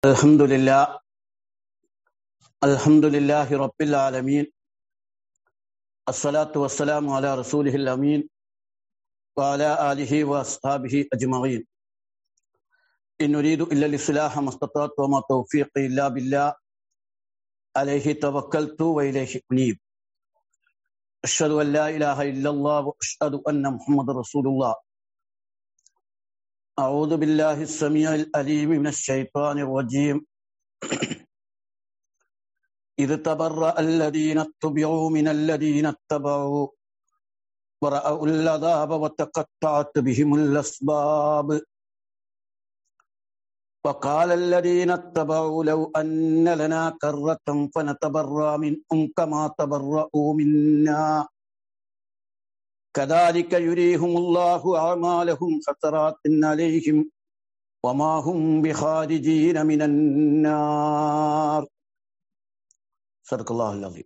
الحمد لله الحمد لله رب العالمين الصلاة والسلام على رسوله الأمين وعلى آله وأصحابه أجمعين إن نريد إلا الإصلاح ما استطعت وما توفيقي إلا بالله عليه توكلت وإليه أنيب أشهد أن لا إله إلا الله وأشهد أن محمد رسول الله أعوذ بالله السميع الأليم من الشيطان الرجيم إذ تبرأ الذين اتبعوا من الذين اتبعوا ورأوا العذاب وتقطعت بهم الأسباب وقال الذين اتبعوا لو أن لنا كرة فنتبرأ منهم كما تبرأوا منا كذلك يريهم الله أعمالهم حسرات عليهم وما هم بخارجين من النار صدق الله العظيم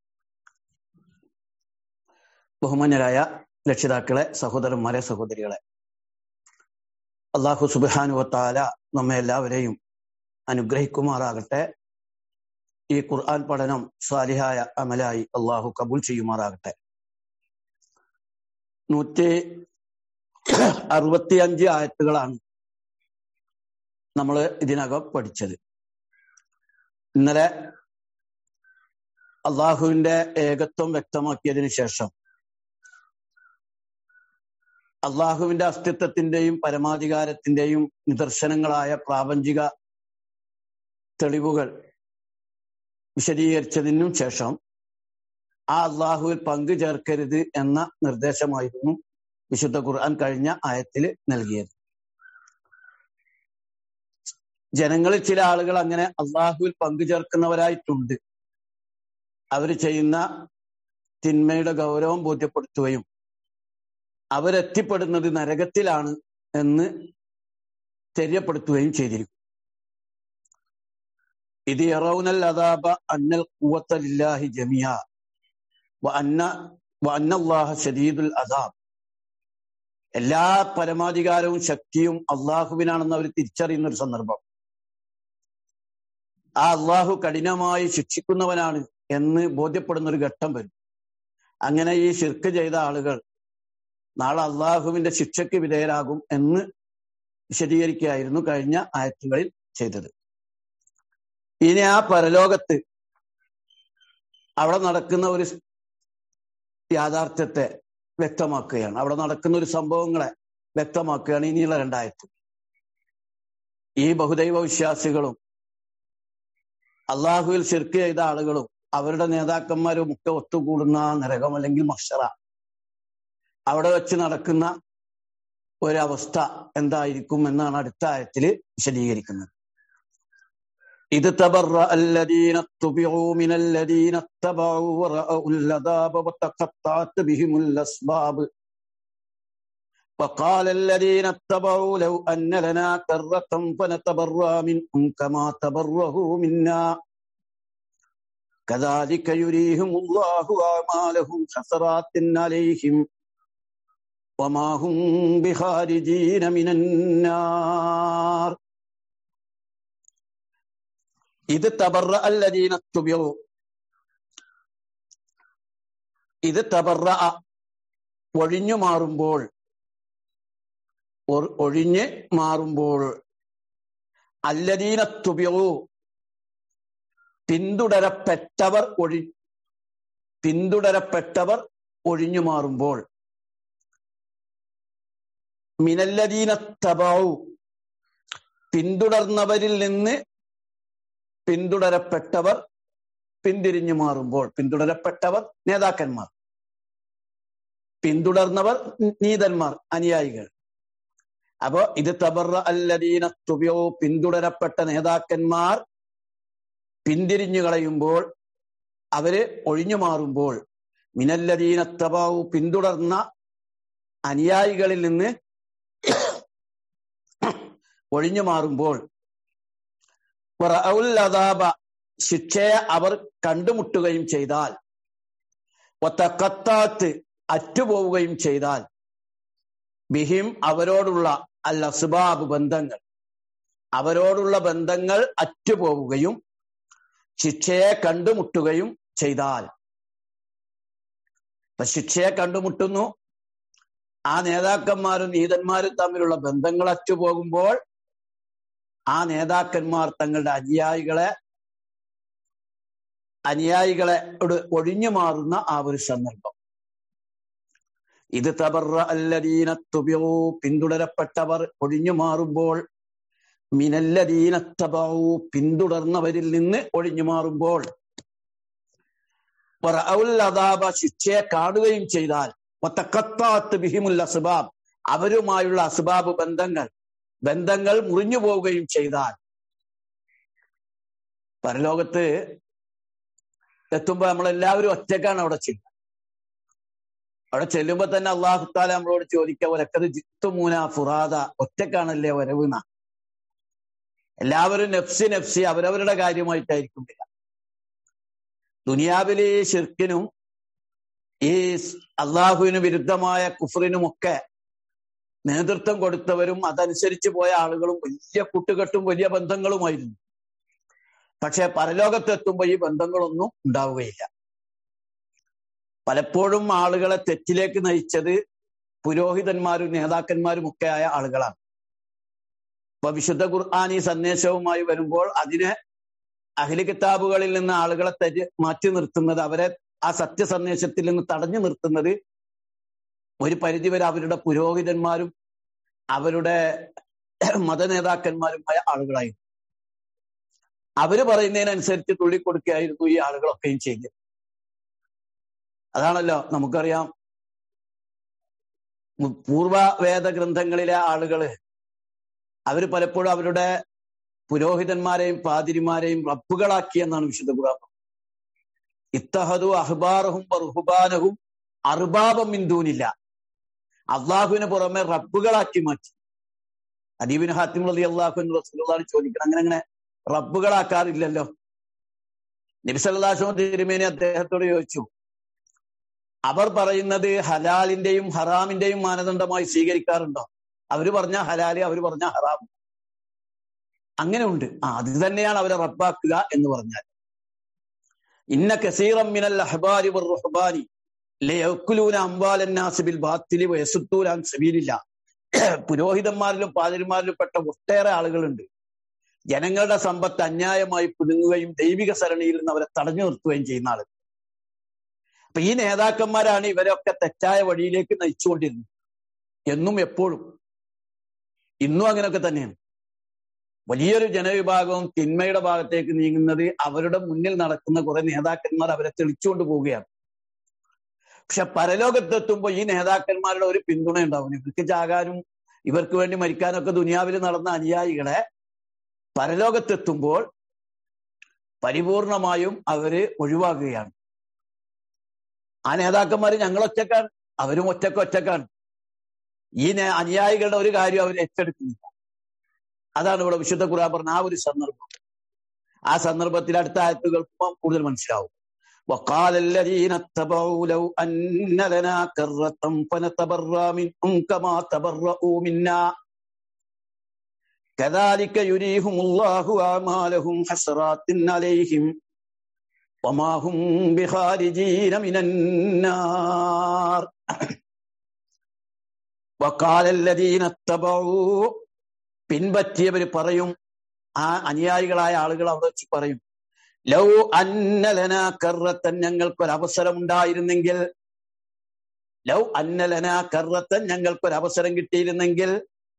ബഹുമാന്യരായ രക്ഷിതാക്കളെ സഹോദരന്മാരെ സഹോദരികളെ അള്ളാഹു സുബാനുവത്താല നമ്മെ എല്ലാവരെയും അനുഗ്രഹിക്കുമാറാകട്ടെ ഈ ഖുർആൻ പഠനം സാലിഹായ അമലായി അള്ളാഹു കബൂൽ ചെയ്യുമാറാകട്ടെ നൂറ്റി അറുപത്തിയഞ്ച് ആയത്തുകളാണ് നമ്മൾ ഇതിനകം പഠിച്ചത് ഇന്നലെ അള്ളാഹുവിന്റെ ഏകത്വം വ്യക്തമാക്കിയതിനു ശേഷം അള്ളാഹുവിന്റെ അസ്തിത്വത്തിന്റെയും പരമാധികാരത്തിന്റെയും നിദർശനങ്ങളായ പ്രാപഞ്ചിക തെളിവുകൾ വിശദീകരിച്ചതിനും ശേഷം ആ അള്ളാഹുവിൽ പങ്കു ചേർക്കരുത് എന്ന നിർദ്ദേശമായിരുന്നു വിശുദ്ധ ഖുർആൻ കഴിഞ്ഞ ആയത്തിൽ നൽകിയത് ജനങ്ങളിൽ ചില ആളുകൾ അങ്ങനെ അള്ളാഹുവിൽ പങ്കു ചേർക്കുന്നവരായിട്ടുണ്ട് അവർ ചെയ്യുന്ന തിന്മയുടെ ഗൗരവം ബോധ്യപ്പെടുത്തുകയും അവരെത്തിപ്പെടുന്നത് നരകത്തിലാണ് എന്ന് തെര്യപ്പെടുത്തുകയും ചെയ്തിരിക്കും ഇത് യറൗനൽ അദാബ അന്നൽ കൂവത്തലില്ലാഹി ജമിയ അന്നല്ലാഹ ഷദീദുൽ അദാബ് എല്ലാ പരമാധികാരവും ശക്തിയും അള്ളാഹുവിനാണെന്ന് അവർ തിരിച്ചറിയുന്ന ഒരു സന്ദർഭം ആ അള്ളാഹു കഠിനമായി ശിക്ഷിക്കുന്നവനാണ് എന്ന് ബോധ്യപ്പെടുന്ന ഒരു ഘട്ടം വരും അങ്ങനെ ഈ ശിർക്ക് ചെയ്ത ആളുകൾ നാളെ അള്ളാഹുവിന്റെ ശിക്ഷയ്ക്ക് വിധേയരാകും എന്ന് വിശദീകരിക്കുകയായിരുന്നു കഴിഞ്ഞ ആയത്തുകളിൽ ചെയ്തത് ഇനി ആ പരലോകത്ത് അവിടെ നടക്കുന്ന ഒരു യാഥാർത്ഥ്യത്തെ വ്യക്തമാക്കുകയാണ് അവിടെ നടക്കുന്ന ഒരു സംഭവങ്ങളെ വ്യക്തമാക്കുകയാണ് ഇനിയുള്ള രണ്ടായത്ത് ഈ ബഹുദൈവ വിശ്വാസികളും അള്ളാഹുവിൽ ശിർക്ക് ചെയ്ത ആളുകളും അവരുടെ നേതാക്കന്മാരും ഒക്കെ ഒത്തുകൂടുന്ന നരകം അല്ലെങ്കിൽ മഷറ അവിടെ വെച്ച് നടക്കുന്ന ഒരവസ്ഥ എന്തായിരിക്കും എന്നാണ് അടുത്ത ആയത്തിൽ വിശദീകരിക്കുന്നത് ഇത് تبرأ الذين اتبعوا من الذين اتبعوا ورأوا العذاب وتقطعت بهم الأسباب وقال الذين اتبعوا لو أن لنا كرة فنتبرأ منهم كما تبرأوا منا كذلك يريهم الله أعمالهم حسرات عليهم وما هم بخارجين من النار ഇത് തബറ അല്ലദീന തുബ്യു ഇത് തബറ ഒഴിഞ്ഞു മാറുമ്പോൾ ഒഴിഞ്ഞ് മാറുമ്പോൾ അല്ലദീന തുബ്യു പിന്തുടരപ്പെട്ടവർ ഒഴി പിന്തുടരപ്പെട്ടവർ ഒഴിഞ്ഞു മാറുമ്പോൾ മിനല്ലദീന തബാവു പിന്തുടർന്നവരിൽ നിന്ന് പിന്തുടരപ്പെട്ടവർ പിന്തിരിഞ്ഞു മാറുമ്പോൾ പിന്തുടരപ്പെട്ടവർ നേതാക്കന്മാർ പിന്തുടർന്നവർ നീതന്മാർ അനുയായികൾ അപ്പോ ഇത് തബറ അല്ലദീന തുബ്യോ പിന്തുടരപ്പെട്ട നേതാക്കന്മാർ പിന്തിരിഞ്ഞു കളയുമ്പോൾ അവര് ഒഴിഞ്ഞു മാറുമ്പോൾ മിനല്ലദീന തബാവു പിന്തുടർന്ന അനുയായികളിൽ നിന്ന് ഒഴിഞ്ഞു മാറുമ്പോൾ അദാബ ശിക്ഷയെ അവർ കണ്ടുമുട്ടുകയും ചെയ്താൽ ഒത്തക്കത്താത്ത് അറ്റുപോവുകയും ചെയ്താൽ ബിഹിം അവരോടുള്ള അൽ അസ്ബാബ് ബന്ധങ്ങൾ അവരോടുള്ള ബന്ധങ്ങൾ അറ്റുപോവുകയും ശിക്ഷയെ കണ്ടുമുട്ടുകയും ചെയ്താൽ ഇപ്പൊ ശിക്ഷയെ കണ്ടുമുട്ടുന്നു ആ നേതാക്കന്മാരും നീതന്മാരും തമ്മിലുള്ള ബന്ധങ്ങൾ അറ്റുപോകുമ്പോൾ ആ നേതാക്കന്മാർ തങ്ങളുടെ അനുയായികളെ അനുയായികളെ ഒഴിഞ്ഞു മാറുന്ന ആ ഒരു സന്ദർഭം ഇത് തബറ അല്ലദീനത്തുബിയോ പിന്തുടരപ്പെട്ടവർ ഒഴിഞ്ഞു മാറുമ്പോൾ മിനല്ലദീനത്തബൂ പിന്തുടർന്നവരിൽ നിന്ന് ഒഴിഞ്ഞു മാറുമ്പോൾ അതാബ ശിക്ഷയെ കാണുകയും ചെയ്താൽ ഒത്തക്കത്താത്ത് ബിഹിമുൽ അസ്ബാബ് അവരുമായുള്ള അസ്ബാബ് ബന്ധങ്ങൾ ബന്ധങ്ങൾ മുറിഞ്ഞു പോവുകയും ചെയ്താൽ പരലോകത്ത് എത്തുമ്പോ നമ്മളെല്ലാവരും ഒറ്റക്കാണ് അവിടെ ചെല്ലുക അവിടെ ചെല്ലുമ്പോ തന്നെ അള്ളാഹുത്താല നമ്മളോട് ചോദിക്കുക ഒരക്കത് ജിത്തുമൂന ഫുറാദ ഒറ്റക്കാണല്ലേ വരവുന്ന എല്ലാവരും നഫ്സി നഫ്സി അവരവരുടെ കാര്യമായിട്ടായിരിക്കും വരിക ദുനിയാവിലെ ഈ ഷിർക്കിനും ഈ അള്ളാഹുവിന് വിരുദ്ധമായ കുഫറിനുമൊക്കെ നേതൃത്വം കൊടുത്തവരും അതനുസരിച്ച് പോയ ആളുകളും വലിയ കൂട്ടുകെട്ടും വലിയ ബന്ധങ്ങളുമായിരുന്നു പക്ഷെ പരലോകത്തെത്തുമ്പോൾ ഈ ബന്ധങ്ങളൊന്നും ഉണ്ടാവുകയില്ല പലപ്പോഴും ആളുകളെ തെറ്റിലേക്ക് നയിച്ചത് പുരോഹിതന്മാരും നേതാക്കന്മാരും ഒക്കെ ആയ ആളുകളാണ് ഇപ്പൊ വിശുദ്ധ ഖുർആാനി സന്ദേശവുമായി വരുമ്പോൾ അതിനെ അഖില കിതാബുകളിൽ നിന്ന് ആളുകളെ തെറ്റി മാറ്റി നിർത്തുന്നത് അവരെ ആ സത്യസന്ദേശത്തിൽ നിന്ന് തടഞ്ഞു നിർത്തുന്നത് ഒരു പരിധിവരെ അവരുടെ പുരോഹിതന്മാരും അവരുടെ മതനേതാക്കന്മാരുമായ ആളുകളായിരുന്നു അവര് പറയുന്നതിനനുസരിച്ച് തുള്ളിക്കൊടുക്കുകയായിരുന്നു ഈ ആളുകളൊക്കെയും ചെയ്തത് അതാണല്ലോ നമുക്കറിയാം പൂർവ വേദ ഗ്രന്ഥങ്ങളിലെ ആളുകള് അവര് പലപ്പോഴും അവരുടെ പുരോഹിതന്മാരെയും പാതിരിമാരെയും റബ്ബുകളാക്കി എന്നാണ് വിശുദ്ധ ഖുർആൻ ഇത്തഹദു അഹ്ബാറഹും റുഹുബാനഹും അർബാബം മിന്തൂനില്ല അള്ളാഹുവിന് പുറമെ റബ്ബുകളാക്കി മാറ്റി അദീബിന് ഹാത്തിം റലി അള്ളാഹു റസൂലാണ് ചോദിക്കണം അങ്ങനെ അങ്ങനെ റബ്ബുകളാക്കാറില്ലല്ലോ നബിസല്ലാസ്വം തിരുമേനി അദ്ദേഹത്തോട് ചോദിച്ചു അവർ പറയുന്നത് ഹലാലിന്റെയും ഹറാമിന്റെയും മാനദണ്ഡമായി സ്വീകരിക്കാറുണ്ടോ അവര് പറഞ്ഞ ഹലാല് അവര് പറഞ്ഞ ഹറാം അങ്ങനെ ഉണ്ട് ആ അത് തന്നെയാണ് അവരെ റബ്ബാക്കുക എന്ന് പറഞ്ഞാൽ ഇന്ന കസീറം മിനൽ അഹ്ബാരി റുഹ്ബാനി ലയക്കുലൂന അംബാലന്നാസിബിൽ ബാത്തിലി വയസുത്തൂലാൻ സബീലില്ല പുരോഹിതന്മാരിലും പാതിരിമാരിലും പെട്ട ഒട്ടേറെ ആളുകളുണ്ട് ജനങ്ങളുടെ സമ്പത്ത് അന്യായമായി പുതുങ്ങുകയും ദൈവിക സരണിയിൽ നിന്ന് അവരെ തടഞ്ഞു നിർത്തുകയും ചെയ്യുന്ന ആളുകൾ അപ്പൊ ഈ നേതാക്കന്മാരാണ് ഇവരൊക്കെ തെറ്റായ വഴിയിലേക്ക് നയിച്ചുകൊണ്ടിരുന്നത് എന്നും എപ്പോഴും ഇന്നും അങ്ങനെയൊക്കെ തന്നെയാണ് വലിയൊരു ജനവിഭാഗവും തിന്മയുടെ ഭാഗത്തേക്ക് നീങ്ങുന്നത് അവരുടെ മുന്നിൽ നടക്കുന്ന കുറെ നേതാക്കന്മാർ അവരെ തെളിച്ചുകൊണ്ട് പോവുകയാണ് പക്ഷെ പരലോകത്തെത്തുമ്പോൾ ഈ നേതാക്കന്മാരുടെ ഒരു പിന്തുണ ഉണ്ടാവും ഇവർക്ക് ചാകാനും ഇവർക്ക് വേണ്ടി മരിക്കാനൊക്കെ ദുനിയാവിൽ നടന്ന അനുയായികളെ പരലോകത്തെത്തുമ്പോൾ പരിപൂർണമായും അവര് ഒഴിവാക്കുകയാണ് ആ നേതാക്കന്മാർ ഞങ്ങൾ ഒറ്റക്കാണ് അവരും ഒറ്റക്ക് ഒറ്റക്കാണ് ഈ അനുയായികളുടെ ഒരു കാര്യം അവർ ഏറ്റെടുക്കുന്നില്ല അതാണ് ഇവിടെ വിശുദ്ധ ഖുർആൻ പറഞ്ഞ ആ ഒരു സന്ദർഭം ആ സന്ദർഭത്തിൽ അടുത്ത ആയത്തുകൾ കൂടുതൽ മനസ്സിലാവും وقال الذين اتبعوا لو أن لنا كرة فنتبرأ منهم كما تبرؤوا منا كذلك يريهم الله أعمالهم حسرات عليهم وما هم بخارجين من النار وقال الذين اتبعوا പിൻപറ്റിയവർ പറയും ആ അനുയായികളായ ആളുകൾ അവിടെ വെച്ച് പറയും ലൗ അന്നലന കറത്തൻ ഞങ്ങൾക്കൊരവസരം ഉണ്ടായിരുന്നെങ്കിൽ ലൗ അന്നലന കറത്തൻ ഞങ്ങൾക്കൊരവസരം കിട്ടിയിരുന്നെങ്കിൽ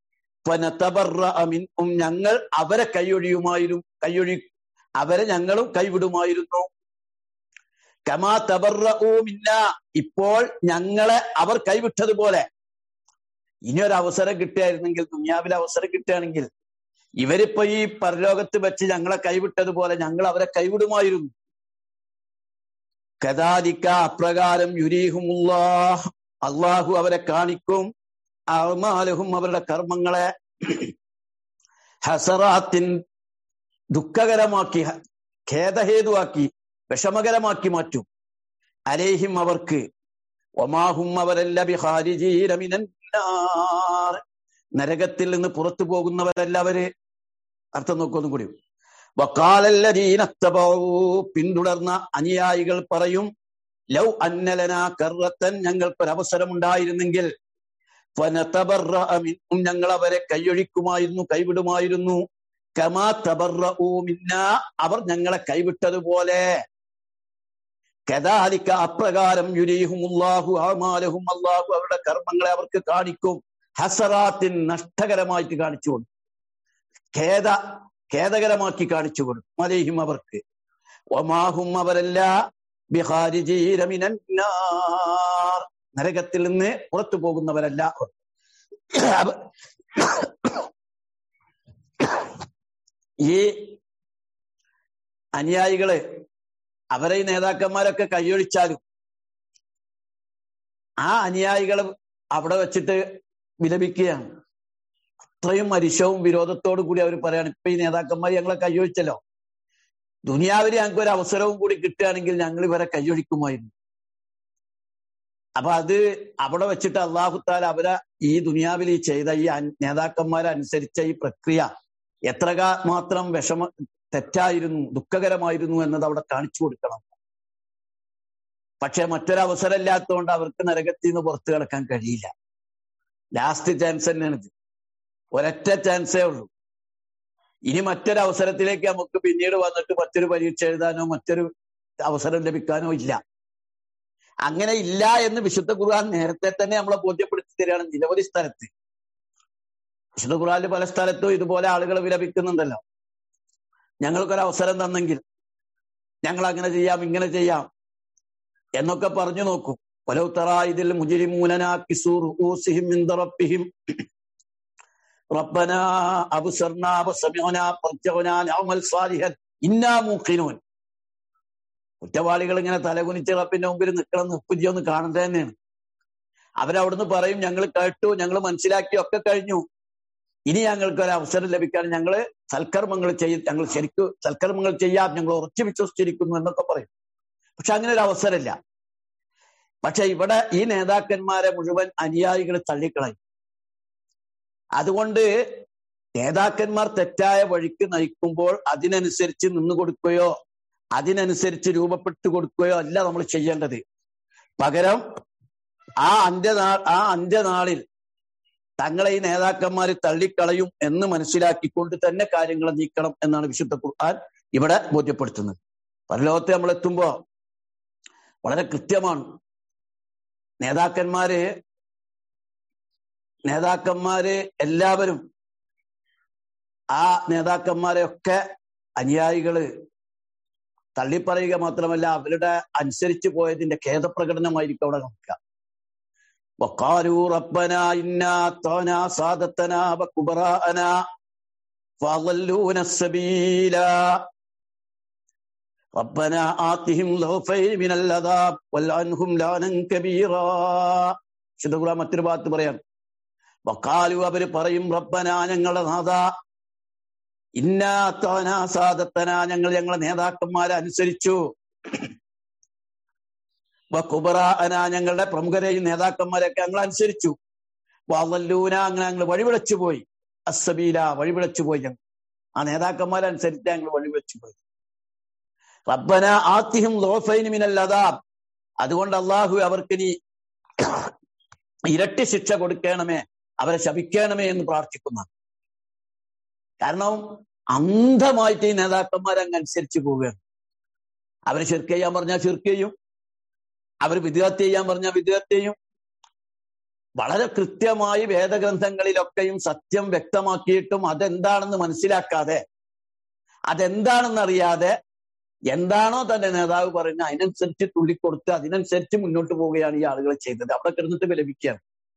മിൻഉം ഞങ്ങൾ അവരെ കൈയൊഴിയുമായിരുന്നു കൈയൊഴി അവരെ ഞങ്ങളും കൈവിടുമായിരുന്നു കമാ തബറൂമില്ല ഇപ്പോൾ ഞങ്ങളെ അവർ കൈവിട്ടതുപോലെ ഇനി ഒരു അവസരം കിട്ടുകയായിരുന്നെങ്കിൽ ദുനിയാവിലെ അവസരം കിട്ടുകയാണെങ്കിൽ ഇവരിപ്പോ ഈ പരലോകത്ത് വെച്ച് ഞങ്ങളെ കൈവിട്ടതുപോലെ ഞങ്ങൾ അവരെ കൈവിടുമായിരുന്നു കഥാലിക്ക അപ്രകാരം യുരീഹുമുല്ലാഹ് അള്ളാഹു അവരെ കാണിക്കും അമാലഹും അവരുടെ കർമ്മങ്ങളെ ഹസറാത്തിൻ ദുഃഖകരമാക്കി ഖേദഹേതുവാക്കി വിഷമകരമാക്കി മാറ്റും അലേഹിം അവർക്ക് ഒമാഹും അവരല്ല ബിഹാരിജീരമിനൻ നരകത്തിൽ നിന്ന് പുറത്തു പോകുന്നവരല്ല അവര് അർത്ഥം നോക്കൊന്നും കൂടി വക്കാലല്ലീനത്തബൂ പിന്തുടർന്ന അനുയായികൾ പറയും ലൗ അന്നലന കർറത്തൻ ഞങ്ങൾക്കൊരവസരം ഉണ്ടായിരുന്നെങ്കിൽ ഫനതബറഅ ഞങ്ങൾ അവരെ കൈയൊഴിക്കുമായിരുന്നു കൈവിടുമായിരുന്നു കമാ തബറഊ മിന്ന അവർ ഞങ്ങളെ കൈവിട്ടതുപോലെ കദാലിക്ക അപ്രകാരം യുരീഹുമുല്ലാഹു അമാലഹും അള്ളാഹു അവരുടെ കർമ്മങ്ങളെ അവർക്ക് കാണിക്കും ഹസറാത്തിൻ നഷ്ടകരമായിട്ട് കാണിച്ചു കൊടുക്കും ഖേദ ഖേദകരമാക്കി കാണിച്ചു കൊടുക്കും മലയും അവർക്ക് ഒമാഹും അവരല്ല ബിഹാരിജീരമിനാർ നരകത്തിൽ നിന്ന് പുറത്തു പോകുന്നവരല്ല ഈ അനുയായികള് അവരെ ഈ നേതാക്കന്മാരൊക്കെ കൈയൊഴിച്ചാലും ആ അനുയായികള് അവിടെ വെച്ചിട്ട് വിലപിക്കുകയാണ് അത്രയും മരിശവും വിരോധത്തോടു കൂടി അവർ പറയാണ് ഇപ്പൊ ഈ നേതാക്കന്മാർ ഞങ്ങളെ കൈയൊഴിച്ചല്ലോ ദുനിയാവിൽ ഞങ്ങൾക്ക് ഒരു അവസരവും കൂടി കിട്ടുകയാണെങ്കിൽ ഞങ്ങൾ ഇവരെ കൈയൊഴിക്കുമായിരുന്നു അപ്പൊ അത് അവിടെ വെച്ചിട്ട് അള്ളാഹുത്താൽ അവരെ ഈ ദുനിയാവിൽ ഈ ചെയ്ത ഈ നേതാക്കന്മാരെ അനുസരിച്ച ഈ പ്രക്രിയ എത്ര മാത്രം വിഷമ തെറ്റായിരുന്നു ദുഃഖകരമായിരുന്നു എന്നത് അവിടെ കാണിച്ചു കൊടുക്കണം പക്ഷെ മറ്റൊരവസരം ഇല്ലാത്തതുകൊണ്ട് അവർക്ക് നരകത്തിൽ നിന്ന് പുറത്തു കിടക്കാൻ കഴിയില്ല ലാസ്റ്റ് ചാൻസ് തന്നെയാണ് ഇത് ഒരൊറ്റ ചാൻസേ ഉള്ളൂ ഇനി മറ്റൊരവസരത്തിലേക്ക് നമുക്ക് പിന്നീട് വന്നിട്ട് മറ്റൊരു പരീക്ഷ എഴുതാനോ മറ്റൊരു അവസരം ലഭിക്കാനോ ഇല്ല അങ്ങനെ ഇല്ല എന്ന് വിശുദ്ധ ഖുർആൻ നേരത്തെ തന്നെ നമ്മളെ ബോധ്യപ്പെടുത്തി തരികയാണ് നിരവധി സ്ഥലത്ത് വിശുദ്ധ ഖുർആനിൽ പല സ്ഥലത്തും ഇതുപോലെ ആളുകൾ വിലപിക്കുന്നുണ്ടല്ലോ ഞങ്ങൾക്കൊരു അവസരം തന്നെങ്കിൽ ഞങ്ങൾ അങ്ങനെ ചെയ്യാം ഇങ്ങനെ ചെയ്യാം എന്നൊക്കെ പറഞ്ഞു നോക്കും പലൗത്തറ ഇതിൽ മുജിരിമൂലന കിസൂർ ഊസിഹിം ഇന്ദറപ്പിഹിം റബ്ബന അബ്സർന വസമിഅന ഫർജഅന നഅമൽ സാലിഹൻ ഇന്നാ മൂഖിനൂൻ കുറ്റവാളികൾ ഇങ്ങനെ തലകുനിച്ച് റബ്ബിന്റെ മുമ്പിൽ നിൽക്കണം നിൽപ്പില്ല ഒന്ന് കാണുന്നത് തന്നെയാണ് അവരവിടുന്ന് പറയും ഞങ്ങൾ കേട്ടു ഞങ്ങൾ മനസ്സിലാക്കി ഒക്കെ കഴിഞ്ഞു ഇനി ഞങ്ങൾക്ക് ഒരു അവസരം ലഭിക്കാൻ ഞങ്ങൾ സൽക്കർമ്മങ്ങൾ ചെയ്യും ഞങ്ങൾ ശരിക്കും സൽക്കർമ്മങ്ങൾ ചെയ്യാം ഞങ്ങൾ ഉറച്ചു വിശ്വസിച്ചിരിക്കുന്നു എന്നൊക്കെ പറയും പക്ഷെ അങ്ങനെ ഒരു അവസരമില്ല പക്ഷെ ഇവിടെ ഈ നേതാക്കന്മാരെ മുഴുവൻ അനുയായികൾ തള്ളിക്കളയും അതുകൊണ്ട് നേതാക്കന്മാർ തെറ്റായ വഴിക്ക് നയിക്കുമ്പോൾ അതിനനുസരിച്ച് നിന്നു കൊടുക്കുകയോ അതിനനുസരിച്ച് രൂപപ്പെട്ടു കൊടുക്കുകയോ അല്ല നമ്മൾ ചെയ്യേണ്ടത് പകരം ആ അന്ത്യനാ ആ അന്ത്യനാളിൽ തങ്ങളെ ഈ നേതാക്കന്മാർ തള്ളിക്കളയും എന്ന് മനസ്സിലാക്കിക്കൊണ്ട് തന്നെ കാര്യങ്ങൾ നീക്കണം എന്നാണ് വിശുദ്ധ ഖുർആൻ ഇവിടെ ബോധ്യപ്പെടുത്തുന്നത് പരലോകത്തെ നമ്മൾ എത്തുമ്പോ വളരെ കൃത്യമാണ് നേതാക്കന്മാര് നേതാക്കന്മാര് എല്ലാവരും ആ നേതാക്കന്മാരെ ഒക്കെ അനുയായികള് തള്ളിപ്പറയുക മാത്രമല്ല അവരുടെ അനുസരിച്ച് പോയതിന്റെ ഖേദപ്രകടനമായിരിക്കും അവിടെ നോക്കുക وقالوا ربنا إنا أطعنا سادتنا وكبراءنا فأضلونا السبيل ربنا آتهم ضعفين من العذاب والعنهم لعنا كبيرا വിശുദ്ധ ഖുർആൻ മറ്റൊരു ഭാഗത്ത് പറയാം വക്കാലു അവര് പറയും റബ്ബന ഞങ്ങളുടെ നാഥ ഇന്നാ അത്താനാ സാദത്തന ഞങ്ങൾ ഞങ്ങളെ നേതാക്കന്മാരെ അനുസരിച്ചു കുബറാന ഞങ്ങളുടെ പ്രമുഖരെയും നേതാക്കന്മാരെയൊക്കെ ഞങ്ങൾ അനുസരിച്ചു വല്ലൂന അങ്ങനെ ഞങ്ങൾ വഴിവിളച്ചു പോയി അസബീല വഴിവിളച്ചു പോയി ഞങ്ങൾ ആ നേതാക്കന്മാരെ അനുസരിച്ച് ഞങ്ങൾ വഴിവിളച്ചു പോയി റബ്ബന ആത്തിഹും മിനല്ലതാബ് അതുകൊണ്ട് അള്ളാഹു അവർക്കിനി ഇരട്ടി ശിക്ഷ കൊടുക്കണമേ അവരെ ശപിക്കണമേ എന്ന് പ്രാർത്ഥിക്കുന്ന കാരണം അന്ധമായിട്ട് ഈ നേതാക്കന്മാരെ അങ്ങ് അനുസരിച്ച് പോവുകയാണ് അവര് ശിർക്ക് ചെയ്യാൻ പറഞ്ഞാൽ ശിർക്ക് ചെയ്യും അവർ വിദ്യാർത്ഥി ചെയ്യാൻ പറഞ്ഞ വിദ്യാർത്ഥിയും വളരെ കൃത്യമായി വേദഗ്രന്ഥങ്ങളിലൊക്കെയും സത്യം വ്യക്തമാക്കിയിട്ടും അതെന്താണെന്ന് മനസ്സിലാക്കാതെ അതെന്താണെന്ന് അറിയാതെ എന്താണോ തന്റെ നേതാവ് പറയുന്നത് അതിനനുസരിച്ച് തുള്ളിക്കൊടുത്ത് അതിനനുസരിച്ച് മുന്നോട്ട് പോവുകയാണ് ഈ ആളുകൾ ചെയ്തത് അവിടെ കിടന്നിട്ട് വിലപിക്കുകയാണ്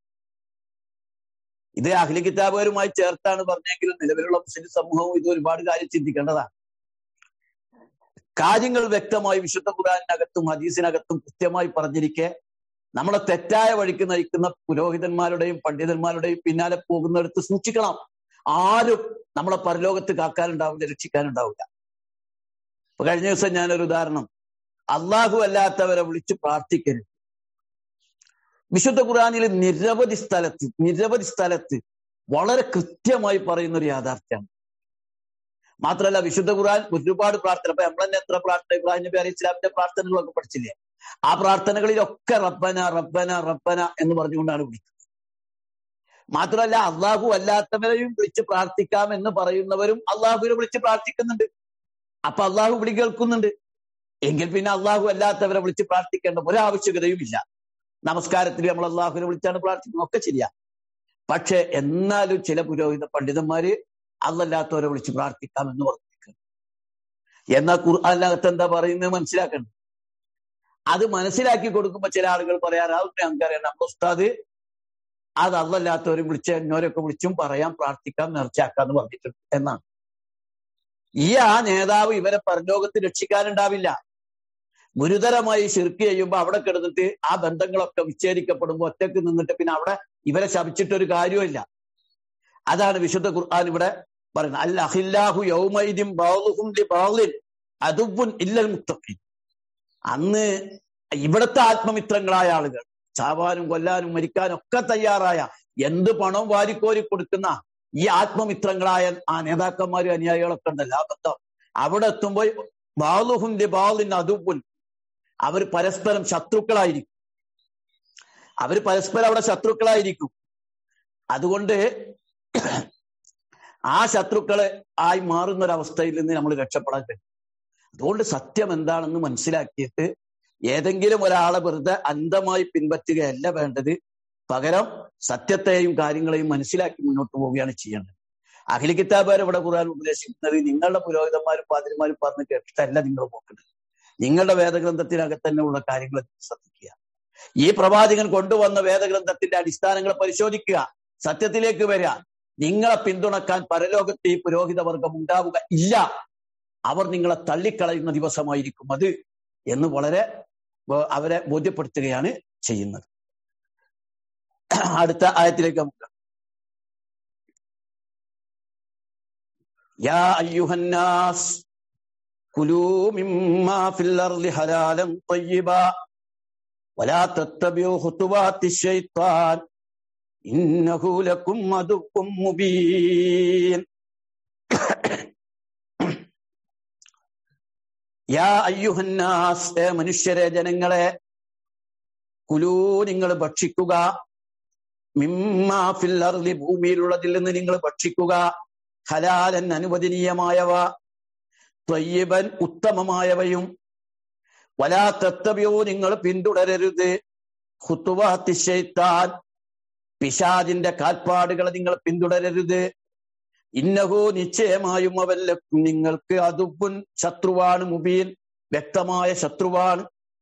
ഇത് അഖില കിതാബുകാരുമായി ചേർത്താണ് പറഞ്ഞെങ്കിലും നിലവിലുള്ള മുസ്ലിം സമൂഹവും ഇത് ഒരുപാട് കാര്യം ചിന്തിക്കേണ്ടതാണ് കാര്യങ്ങൾ വ്യക്തമായി വിശുദ്ധ ഖുറാനകത്തും ഹദീസിനകത്തും കൃത്യമായി പറഞ്ഞിരിക്കെ നമ്മളെ തെറ്റായ വഴിക്ക് നയിക്കുന്ന പുരോഹിതന്മാരുടെയും പണ്ഡിതന്മാരുടെയും പിന്നാലെ പോകുന്നിടത്ത് സൂക്ഷിക്കണം ആരും നമ്മളെ പരലോകത്ത് കാക്കാനുണ്ടാവില്ല രക്ഷിക്കാനുണ്ടാവില്ല ഇപ്പൊ കഴിഞ്ഞ ദിവസം ഞാനൊരു ഉദാഹരണം അള്ളാഹു അല്ലാത്തവരെ വിളിച്ച് പ്രാർത്ഥിക്കരുത് വിശുദ്ധ ഖുറാനിൽ നിരവധി സ്ഥലത്ത് നിരവധി സ്ഥലത്ത് വളരെ കൃത്യമായി പറയുന്ന ഒരു യാഥാർത്ഥ്യമാണ് മാത്രമല്ല വിശുദ്ധ ഖുർആൻ ഒരുപാട് പ്രാർത്ഥന അപ്പൊ നമ്മൾ തന്നെ എത്ര പ്രാർത്ഥന ഇബ്രാഹിം നബി അലൈഹി ഇസ്ലാമിന്റെ പ്രാർത്ഥനകളൊക്കെ പഠിച്ചില്ലേ ആ പ്രാർത്ഥനകളിലൊക്കെ റബ്ബന റബ്ബന റബ്ബന എന്ന് പറഞ്ഞുകൊണ്ടാണ് വിളിക്കുന്നത് മാത്രമല്ല അള്ളാഹു അല്ലാത്തവരെയും വിളിച്ച് പ്രാർത്ഥിക്കാം എന്ന് പറയുന്നവരും അള്ളാഹുവിനെ വിളിച്ച് പ്രാർത്ഥിക്കുന്നുണ്ട് അപ്പൊ അള്ളാഹു വിളി കേൾക്കുന്നുണ്ട് എങ്കിൽ പിന്നെ അള്ളാഹു അല്ലാത്തവരെ വിളിച്ച് പ്രാർത്ഥിക്കേണ്ട ഒരാവശ്യകതയും ഇല്ല നമസ്കാരത്തിൽ നമ്മൾ അള്ളാഹുവിനെ വിളിച്ചാണ് പ്രാർത്ഥിക്കുന്നത് ഒക്കെ ശരിയാ പക്ഷെ എന്നാലും ചില പുരോഹിത പണ്ഡിതന്മാര് അല്ലല്ലാത്തവരെ വിളിച്ച് പ്രാർത്ഥിക്കാം എന്ന് പറഞ്ഞിരിക്കുന്നു എന്നാൽ ഖുർആാനകത്ത് എന്താ പറയുന്നത് മനസ്സിലാക്കണം അത് മനസ്സിലാക്കി കൊടുക്കുമ്പോ ചില ആളുകൾ പറയാറാവും ഞങ്ങൾക്കറിയാം നമ്മുടെ ഉസ്താദ് അത് അല്ലല്ലാത്തവരെ വിളിച്ച് എന്നോരൊക്കെ വിളിച്ചും പറയാം പ്രാർത്ഥിക്കാം നേർച്ചയാക്കാന്ന് പറഞ്ഞിട്ടുണ്ട് എന്നാണ് ഈ ആ നേതാവ് ഇവരെ പരലോകത്ത് രക്ഷിക്കാനുണ്ടാവില്ല ഗുരുതരമായി ശിർക്ക് ചെയ്യുമ്പോൾ അവിടെ കിടന്നിട്ട് ആ ബന്ധങ്ങളൊക്കെ വിച്ഛേദിക്കപ്പെടുമ്പോൾ ഒറ്റക്ക് നിന്നിട്ട് പിന്നെ അവിടെ ഇവരെ ശപിച്ചിട്ടൊരു കാര്യമില്ല അതാണ് വിശുദ്ധ ഖുർആൻ ഇവിടെ പറയുന്നത് അൽ അഹില്ലാഹു യൗമൈദിൻ ബാളുഹും ലി ബാളിൻ അതുബുൻ ഇല്ലൽ മുത്തഖീൻ അന്ന് ഇവിടുത്തെ ആത്മമിത്രങ്ങളായ ആളുകൾ ചാവാനും കൊല്ലാനും മരിക്കാനും ഒക്കെ തയ്യാറായ എന്ത് പണവും വാരിക്കോരി കൊടുക്കുന്ന ഈ ആത്മമിത്രങ്ങളായ ആ നേതാക്കന്മാരും അനുയായികളൊക്കെ ഉണ്ടല്ലോ ആ ബന്ധം അവിടെ എത്തുമ്പോൾ ബാലുഹും ലി ബാളിൻ അതുബുൻ അവർ പരസ്പരം ശത്രുക്കളായിരിക്കും അവർ പരസ്പരം അവിടെ ശത്രുക്കളായിരിക്കും അതുകൊണ്ട് ആ ശത്രുക്കളെ ആയി മാറുന്ന ഒരവസ്ഥയിൽ നിന്ന് നമ്മൾ രക്ഷപ്പെടാൻ കഴിയും അതുകൊണ്ട് സത്യം എന്താണെന്ന് മനസ്സിലാക്കിയിട്ട് ഏതെങ്കിലും ഒരാളെ വെറുതെ അന്ധമായി പിൻപറ്റുകയല്ല വേണ്ടത് പകരം സത്യത്തെയും കാര്യങ്ങളെയും മനസ്സിലാക്കി മുന്നോട്ട് പോവുകയാണ് ചെയ്യേണ്ടത് അഖില കിതാബാർ ഇവിടെ ഖുർആൻ ഉപദേശിക്കുന്നത് നിങ്ങളുടെ പുരോഹിതന്മാരും പാതിരിമാരും പറഞ്ഞ് കേട്ടിട്ടല്ല നിങ്ങൾ നോക്കുന്നത് നിങ്ങളുടെ വേദഗ്രന്ഥത്തിനകത്ത് തന്നെ ഉള്ള കാര്യങ്ങൾ ശ്രദ്ധിക്കുക ഈ പ്രവാചകൻ കൊണ്ടുവന്ന വേദഗ്രന്ഥത്തിന്റെ അടിസ്ഥാനങ്ങളെ പരിശോധിക്കുക സത്യത്തിലേക്ക് വരിക നിങ്ങളെ പിന്തുണക്കാൻ പരലോകത്ത് ഈ പുരോഹിത വർഗം ഉണ്ടാവുക ഇല്ല അവർ നിങ്ങളെ തള്ളിക്കളയുന്ന ദിവസമായിരിക്കും അത് എന്ന് വളരെ അവരെ ബോധ്യപ്പെടുത്തുകയാണ് ചെയ്യുന്നത് അടുത്ത ആയത്തിലേക്ക് നമുക്ക് യാ അയ്യുഹന്നാസ് കുലൂ മിമ്മാ ഫിൽ അർളി ഹലാലൻ طيبا ولا تتبعوا خطوات الشيطان إنه لكم عدو مبين യാ അയ്യുഹന്നാസ് ഏ മനുഷ്യരെ ജനങ്ങളെ കുലൂ നിങ്ങൾ ഭക്ഷിക്കുക മിമ്മാ ഫിൽ അർളി ഭൂമിയിലുള്ളതിൽ നിന്ന് നിങ്ങൾ ഭക്ഷിക്കുക ഹലാലൻ അനുവദനീയമായവ ത്വയ്യബൻ ഉത്തമമായവയും വലാ തത്തവ്യോ നിങ്ങൾ പിന്തുടരരുത് ഹുത്തുവാത്തിശൈത്താൻ പിശാജിന്റെ കാൽപ്പാടുകളെ നിങ്ങൾ പിന്തുടരരുത് ഇന്നഹോ നിശ്ചയമായും അവല്ലക്കും നിങ്ങൾക്ക് അതുപ്പുൻ ശത്രുവാണ് മുബീൻ വ്യക്തമായ ശത്രുവാണ്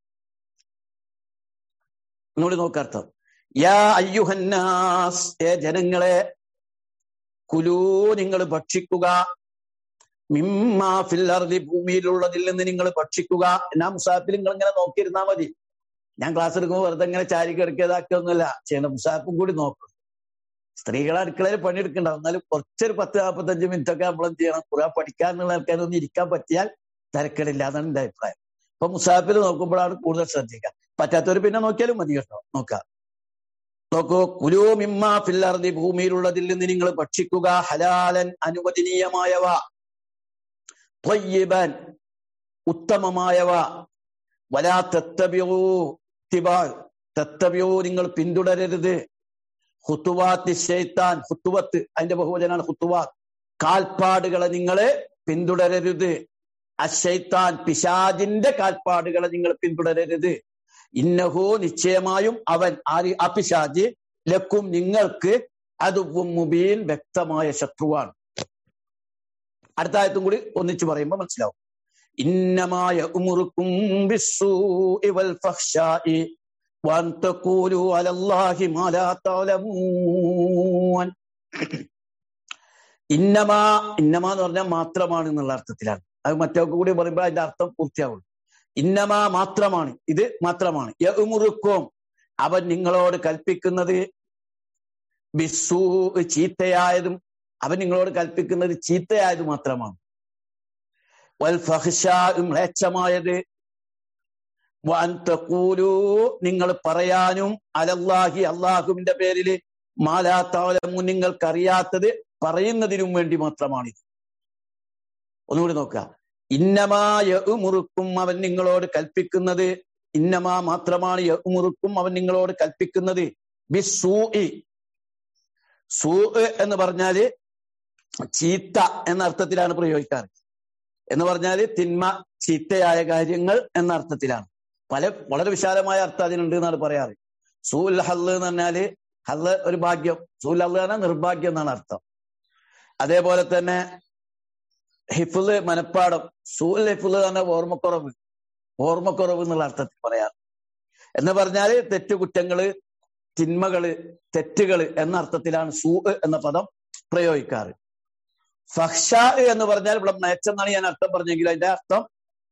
ഒന്നുകൂടി നോക്കർത്ഥം യാ അയ്യുഹന്നാസ് ഏ ജനങ്ങളെ കുലൂ നിങ്ങൾ ഭക്ഷിക്കുക മിമ്മാ ഫില്ലർലി ഭൂമിയിലുള്ളതിൽ നിന്ന് നിങ്ങൾ ഭക്ഷിക്കുക എന്നാ മുസാഫിൽ നിങ്ങൾ ഇങ്ങനെ നോക്കിയിരുന്നാ മതി ഞാൻ ക്ലാസ് എടുക്കുമ്പോൾ വെറുതെ ഇങ്ങനെ ചാരി കിടക്കിയതാക്കൊന്നുമില്ല ചെയ്യണം മുസാഫും കൂടി നോക്കും സ്ത്രീകളെ അടുക്കളയിൽ പണിയെടുക്കണ്ടാവും എന്നാലും കുറച്ചൊരു പത്ത് നാൽപ്പത്തഞ്ച് മിനിറ്റ് ഒക്കെ നമ്മളെന്ത് ചെയ്യണം കുറെ പഠിക്കാനുള്ള ആൾക്കാരൊന്നും ഇരിക്കാൻ പറ്റിയാൽ തിരക്കിടില്ല എന്നാണ് എന്റെ അഭിപ്രായം അപ്പൊ മുസാഫിൽ നോക്കുമ്പോഴാണ് കൂടുതൽ ശ്രദ്ധിക്കുക പറ്റാത്തവർ പിന്നെ നോക്കിയാലും മതി കേട്ടോ നോക്കാം നോക്കൂ കുലൂ മിമ്മ ഫില്ലർദി ഭൂമിയിലുള്ളതിൽ നിന്ന് നിങ്ങൾ ഭക്ഷിക്കുക ഹലാലൻ അനുവദനീയമായവ ത്വയ്യിബൻ ഉത്തമമായവ വലാ തെത്തബ്യൂ തിബാ തെത്തബ്യൂ നിങ്ങൾ പിന്തുടരരുത് ഹുത്തുവാത്ത് ഷെയ്ത്താൻ ഹുത്തുവത്ത് അതിന്റെ ബഹുവചനാണ് ഹുത്തുവാത്ത് കാൽപ്പാടുകളെ നിങ്ങളെ പിന്തുടരരുത് അശൈത്താൻ പിശാജിന്റെ കാൽപ്പാടുകളെ നിങ്ങൾ പിന്തുടരരുത് ഇന്നഹോ നിശ്ചയമായും അവൻ ആര് ആ പിശാജ് ലക്കും നിങ്ങൾക്ക് അതുവും മുബീൻ വ്യക്തമായ ശത്രുവാണ് അടുത്ത ആയത്തും കൂടി ഒന്നിച്ചു പറയുമ്പോൾ മനസ്സിലാവും ഇന്നമായ ഉമുറുക്കും وأن تقولوا على الله ما لا تعلمون ഇന്നമാ ഇന്നമാ എന്ന് പറഞ്ഞാൽ മാത്രമാണ് എന്നുള്ള അർത്ഥത്തിലാണ് അത് മറ്റൊക്കെ കൂടി പറയുമ്പോൾ അതിന്റെ അർത്ഥം പൂർത്തിയാവുള്ളൂ ഇന്നമാ മാത്രമാണ് ഇത് മാത്രമാണ് യമുറുക്കും അവൻ നിങ്ങളോട് കൽപ്പിക്കുന്നത് ബിസു ചീത്തയായതും അവൻ നിങ്ങളോട് കൽപ്പിക്കുന്നത് ചീത്തയായത് മാത്രമാണ് വൽ ഫഹ്ഷായും മ്ലേച്ഛമായത് നിങ്ങൾ പറയാനും അലല്ലാഹി അള്ളാഹുവിന്റെ പേരിൽ മാലാത്താലമു നിങ്ങൾക്കറിയാത്തത് പറയുന്നതിനും വേണ്ടി മാത്രമാണിത് ഒന്നുകൂടി നോക്കുക ഇന്നമായ മുറുക്കും അവൻ നിങ്ങളോട് കൽപ്പിക്കുന്നത് ഇന്നമാ മാത്രമാണ് യമുറുക്കും അവൻ നിങ്ങളോട് കൽപ്പിക്കുന്നത് ബിസൂ സൂ എന്ന് പറഞ്ഞാല് ചീത്ത എന്ന അർത്ഥത്തിലാണ് പ്രയോഗിക്കാറ് എന്ന് പറഞ്ഞാല് തിന്മ ചീത്തയായ കാര്യങ്ങൾ എന്ന അർത്ഥത്തിലാണ് പല വളരെ വിശാലമായ അർത്ഥം അതിനുണ്ട് എന്നാണ് പറയാറ് സൂൽ ഹല്ല് എന്ന് പറഞ്ഞാല് ഹല്ല് ഒരു ഭാഗ്യം സൂൽ ഹല്ല് പറഞ്ഞാൽ നിർഭാഗ്യം എന്നാണ് അർത്ഥം അതേപോലെ തന്നെ ഹിഫുല് മനപ്പാടം സൂൽ ഹിഫുല് തന്നെ ഓർമ്മക്കുറവ് ഓർമ്മക്കുറവ് എന്നുള്ള അർത്ഥത്തിൽ പറയാം എന്ന് പറഞ്ഞാല് തെറ്റുകുറ്റങ്ങള് തിന്മകള് തെറ്റുകള് എന്ന അർത്ഥത്തിലാണ് സൂ എന്ന പദം പ്രയോഗിക്കാറ് ഫഹ്ഷ എന്ന് പറഞ്ഞാൽ ഇവിടെ മേച്ചെന്നാണ് ഞാൻ അർത്ഥം പറഞ്ഞെങ്കിൽ അതിന്റെ അർത്ഥം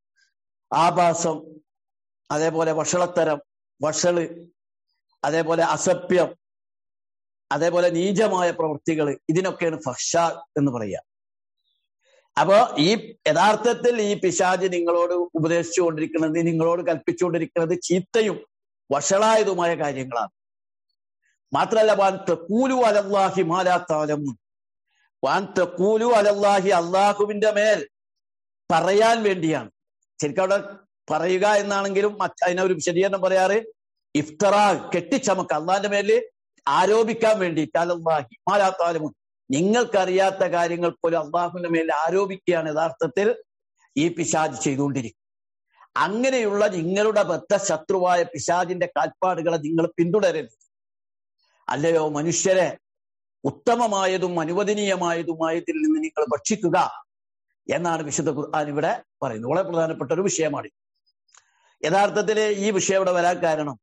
ആഭാസം അതേപോലെ വഷളത്തരം വഷള് അതേപോലെ അസഭ്യം അതേപോലെ നീചമായ പ്രവൃത്തികൾ ഇതിനൊക്കെയാണ് ഫഹ്ഷ എന്ന് പറയുക അപ്പോ ഈ യഥാർത്ഥത്തിൽ ഈ പിശാജ് നിങ്ങളോട് ഉപദേശിച്ചുകൊണ്ടിരിക്കുന്നത് നിങ്ങളോട് കൽപ്പിച്ചുകൊണ്ടിരിക്കുന്നത് ചീത്തയും വഷളായതുമായ കാര്യങ്ങളാണ് മാത്രല്ല വാൻ തെക്കൂലു അലല്ലാഹി മാലാത്താലം വാൻ തെക്കൂലു അലല്ലാഹി അള്ളാഹുവിന്റെ മേൽ പറയാൻ വേണ്ടിയാണ് ശരിക്കും അവിടെ പറയുക എന്നാണെങ്കിലും അതിനൊരു വിശദീകരണം പറയാറ് ഇഫ്തറാ കെട്ടിച്ചമക്ക് അള്ളാന്റെ മേല് ആരോപിക്കാൻ വേണ്ടിയിട്ട് അലല്ലാഹി മാലാത്താലമുൻ നിങ്ങൾക്കറിയാത്ത കാര്യങ്ങൾ പോലും അള്ളാഹുവിന്റെ മേൽ ആരോപിക്കുകയാണ് യഥാർത്ഥത്തിൽ ഈ പിശാജ് ചെയ്തുകൊണ്ടിരിക്കുന്നത് അങ്ങനെയുള്ള നിങ്ങളുടെ ബദ്ധ ശത്രുവായ പിശാജിന്റെ കാൽപ്പാടുകളെ നിങ്ങൾ പിന്തുടരരുത് അല്ലയോ മനുഷ്യരെ ഉത്തമമായതും അനുവദനീയമായതുമായതിൽ നിന്ന് നിങ്ങൾ ഭക്ഷിക്കുക എന്നാണ് വിശുദ്ധ ഖുർആൻ ഇവിടെ പറയുന്നത് വളരെ പ്രധാനപ്പെട്ട ഒരു വിഷയമാണ് യഥാർത്ഥത്തിൽ ഈ വിഷയം ഇവിടെ വരാൻ കാരണം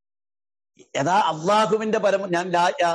യഥാ അള്ളാഹുവിന്റെ പരമ ഞാൻ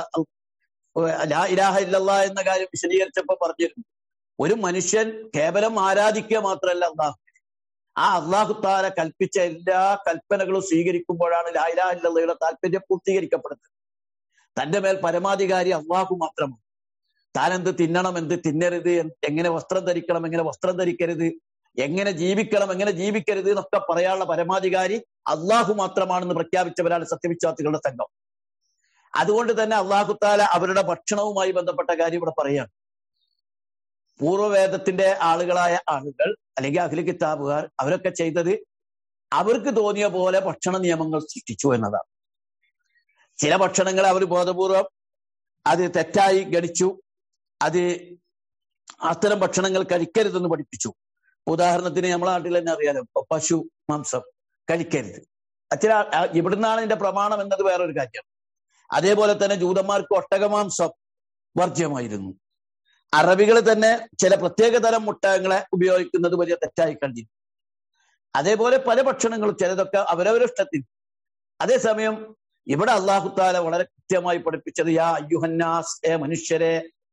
ലാ ഇലാഹ ഇല്ലല്ലാ എന്ന കാര്യം വിശദീകരിച്ചപ്പോ പറഞ്ഞിരുന്നു ഒരു മനുഷ്യൻ കേവലം ആരാധിക്കുക മാത്രമല്ല അള്ളാഹു ആ അള്ളാഹു താല കൽപ്പിച്ച എല്ലാ കൽപ്പനകളും സ്വീകരിക്കുമ്പോഴാണ് ലാ ഇലാഹ ഇല്ലല്ലയുടെ താല്പര്യം പൂർത്തീകരിക്കപ്പെടുന്നത് തന്റെ മേൽ പരമാധികാരി അള്ളാഹു മാത്രമാണ് താൻ എന്ത് തിന്നണം എന്ത് തിന്നരുത് എങ്ങനെ വസ്ത്രം ധരിക്കണം എങ്ങനെ വസ്ത്രം ധരിക്കരുത് എങ്ങനെ ജീവിക്കണം എങ്ങനെ ജീവിക്കരുത് എന്നൊക്കെ പറയാനുള്ള പരമാധികാരി അള്ളാഹു മാത്രമാണെന്ന് പ്രഖ്യാപിച്ചവരാണ് സത്യവിശ്വാസികളുടെ സംഘം അതുകൊണ്ട് തന്നെ അള്ളാഹുത്താല അവരുടെ ഭക്ഷണവുമായി ബന്ധപ്പെട്ട കാര്യം ഇവിടെ പറയാണ് പൂർവ്വവേദത്തിന്റെ ആളുകളായ ആളുകൾ അല്ലെങ്കിൽ അഖില കിതാബുകാർ അവരൊക്കെ ചെയ്തത് അവർക്ക് തോന്നിയ പോലെ ഭക്ഷണ നിയമങ്ങൾ സൃഷ്ടിച്ചു എന്നതാണ് ചില ഭക്ഷണങ്ങൾ അവർ ബോധപൂർവം അത് തെറ്റായി ഗണിച്ചു അത് അത്തരം ഭക്ഷണങ്ങൾ കഴിക്കരുതെന്ന് പഠിപ്പിച്ചു ഉദാഹരണത്തിന് നമ്മളെ നാട്ടിൽ തന്നെ അറിയാലോ പശു മാംസം കഴിക്കരുത് അച്ഛന ഇവിടുന്നാണ് ഇതിന്റെ പ്രമാണം എന്നത് വേറൊരു കാര്യമാണ് അതേപോലെ തന്നെ ജൂതന്മാർക്ക് ഒട്ടകമാംസം വർജ്യമായിരുന്നു അറബികൾ തന്നെ ചില പ്രത്യേക തരം മുട്ടകങ്ങളെ ഉപയോഗിക്കുന്നത് വലിയ തെറ്റായി കണ്ടിരുന്നു അതേപോലെ പല ഭക്ഷണങ്ങളും ചിലതൊക്കെ അവരവരുടെ ഇഷ്ടത്തിൽ അതേസമയം ഇവിടെ അള്ളാഹുത്താല വളരെ കൃത്യമായി പഠിപ്പിച്ചത് യാ അയ്യുഹന്നാസ് ഏ മനുഷ്യരെ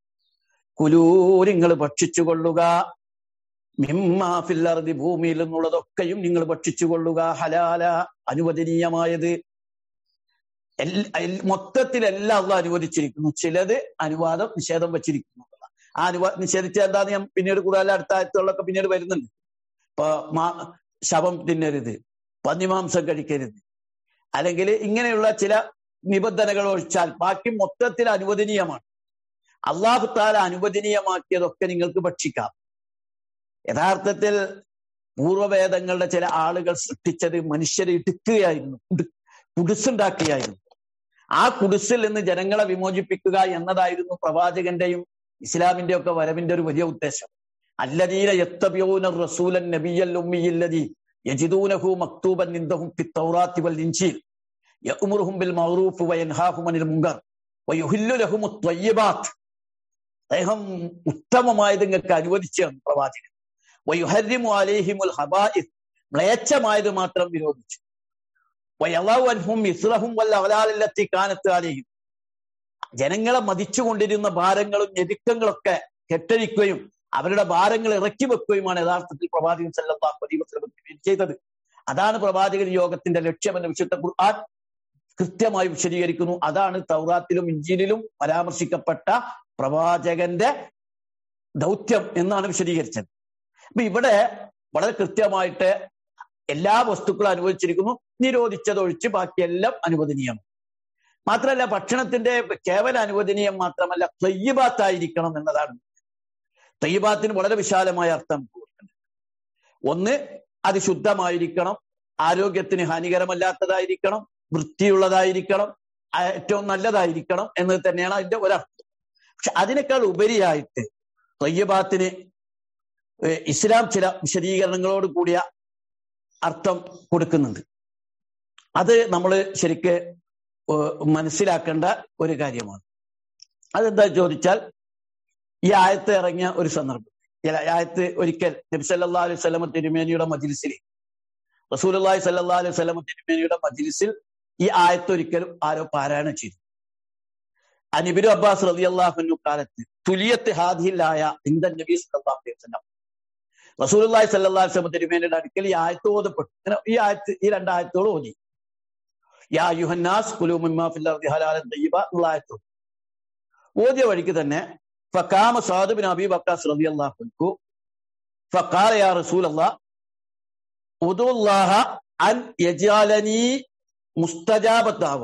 കുലൂരിങ്ങൾ ഭക്ഷിച്ചു കൊള്ളുക മിമ്മാഫില്ലർദി ഭൂമിയിൽ നിന്നുള്ളതൊക്കെയും നിങ്ങൾ ഭക്ഷിച്ചു കൊള്ളുക ഹലാല അനുവദനീയമായത് മൊത്തത്തിലെല്ലാം അള്ള അനുവദിച്ചിരിക്കുന്നു ചിലത് അനുവാദം നിഷേധം വെച്ചിരിക്കുന്നു ആ അനുവാദം നിഷേധിച്ച എന്താന്ന് ഞാൻ പിന്നീട് കൂടുതൽ അടുത്ത ആയത്തുകളൊക്കെ പിന്നീട് വരുന്നുണ്ട് ഇപ്പൊ മാ ശവം തിന്നരുത് പന്നിമാംസം കഴിക്കരുത് അല്ലെങ്കിൽ ഇങ്ങനെയുള്ള ചില നിബന്ധനകൾ ഒഴിച്ചാൽ ബാക്കി മൊത്തത്തിൽ അനുവദനീയമാണ് അള്ളാഹു താല അനുവദനീയമാക്കിയതൊക്കെ നിങ്ങൾക്ക് ഭക്ഷിക്കാം യഥാർത്ഥത്തിൽ പൂർവ്വവേദങ്ങളുടെ ചില ആളുകൾ സൃഷ്ടിച്ചത് മനുഷ്യരെ ഇടുക്കുകയായിരുന്നു കുടിസുണ്ടാക്കിയായിരുന്നു ആ കുടിസിൽ നിന്ന് ജനങ്ങളെ വിമോചിപ്പിക്കുക എന്നതായിരുന്നു പ്രവാചകന്റെയും ഇസ്ലാമിന്റെ ഒക്കെ വരവിന്റെ ഒരു വലിയ ഉദ്ദേശം അല്ലദീന യത്തബിയൂന റസൂലൻ നബിയൽ ഉമ്മിയില്ലദി യജിദൂനഹു മക്തൂബൻ നിന്ദഹും ഫി തൗറാത്തി വൽ ഇൻജീൽ യഅ്മുറുഹും ബിൽ മഅറൂഫ് വയൻഹാഹും അനിൽ മുങ്കർ വയുഹില്ലു ലഹും ത്വയ്യിബാത്ത് അദ്ദേഹം ഉത്തമമായത് നിങ്ങൾക്ക് അനുവദിച്ചു പ്രവാചകൻ വയുഹരിമു അലൈഹിമുൽ ഹബായിസ് മ്ലേച്ഛമായത് മാത്രം വിരോധിച്ചു വയലാഹും ഇസ്ലഹും വല്ല അവലാലത്തി കാനത്ത് അലഹിം ജനങ്ങളെ മതിച്ചുകൊണ്ടിരുന്ന ഭാരങ്ങളും ഞെരുക്കങ്ങളൊക്കെ കെട്ടഴിക്കുകയും അവരുടെ ഭാരങ്ങൾ ഇറക്കി വെക്കുകയുമാണ് യഥാർത്ഥത്തിൽ പ്രവാചകൻ സല്ലല്ലാഹു അലൈഹി വസല്ലം ചെയ്തത് അതാണ് പ്രവാചകൻ യോഗത്തിന്റെ ലക്ഷ്യമെന്ന് വിശുദ്ധ ഖുർആൻ കൃത്യമായി വിശദീകരിക്കുന്നു അതാണ് തൗറാത്തിലും ഇഞ്ചിയിലും പരാമർശിക്കപ്പെട്ട പ്രവാചകന്റെ ദൗത്യം എന്നാണ് വിശദീകരിച്ചത് അപ്പൊ ഇവിടെ വളരെ കൃത്യമായിട്ട് എല്ലാ വസ്തുക്കളും അനുവദിച്ചിരിക്കുന്നു നിരോധിച്ചതൊഴിച്ച് ബാക്കിയെല്ലാം അനുവദനീയം മാത്രമല്ല ഭക്ഷണത്തിന്റെ കേവല അനുവദനീയം മാത്രമല്ല തൊയ്യബാത്തായിരിക്കണം എന്നതാണ് തൊയ്യബാത്തിന് വളരെ വിശാലമായ അർത്ഥം ഒന്ന് അത് ശുദ്ധമായിരിക്കണം ആരോഗ്യത്തിന് ഹാനികരമല്ലാത്തതായിരിക്കണം വൃത്തിയുള്ളതായിരിക്കണം ഏറ്റവും നല്ലതായിരിക്കണം എന്നത് തന്നെയാണ് അതിന്റെ ഒരർത്ഥം പക്ഷെ അതിനേക്കാൾ ഉപരിയായിട്ട് തൊയ്യബാത്തിന് ഇസ്ലാം ചില വിശദീകരണങ്ങളോട് കൂടിയ അർത്ഥം കൊടുക്കുന്നുണ്ട് അത് നമ്മൾ ശരിക്ക് മനസ്സിലാക്കേണ്ട ഒരു കാര്യമാണ് അതെന്താ ചോദിച്ചാൽ ഈ ആയത്ത് ഇറങ്ങിയ ഒരു സന്ദർഭം ഈ ആയത്ത് ഒരിക്കൽ നബി സല്ലാ അലൈഹി സ്വലമ തിരുമേനിയുടെ മജിലിസിൽ റസൂലി സല്ലാ അലൈഹി സ്വലമ തിരുമേനിയുടെ മജിലിസിൽ ഈ ആയത്ത് ഒരിക്കലും ആരോ പാരായണം ചെയ്തു അനിബിരു അബ്ബാസ് റതി അള്ളാഹുനു കാലത്ത് തുലിയത്ത് ഹാദിഹിലായ ഇന്ദൻ നബി സല്ലാഹു അലൈഹി വസല്ലം റസൂലി സല്ലാ സ്വലമ തിരുമേനിയുടെ അടുക്കൽ ഈ ആയത്ത് ഓതപ്പെട്ടു അങ്ങനെ ഈ ആയത്ത് ഈ രണ്ടായത്തോട് ഓതി യാ യുഹന്നാസ് കുലൂമിമ്മ ഫിൽ അർദി ഹലാലൻ തയ്യിബ എന്നുള്ള ആയത്ത് ഓതിയ വഴിക്ക് തന്നെ ഫക്കാമ സാദ് ബിൻ അബി ബക്കാസ് റളിയല്ലാഹു അൻഹു ഫഖാല യാ റസൂലല്ലാഹ് ഉദുല്ലാഹ അൻ യജാലനി മുസ്തജാബത്താവ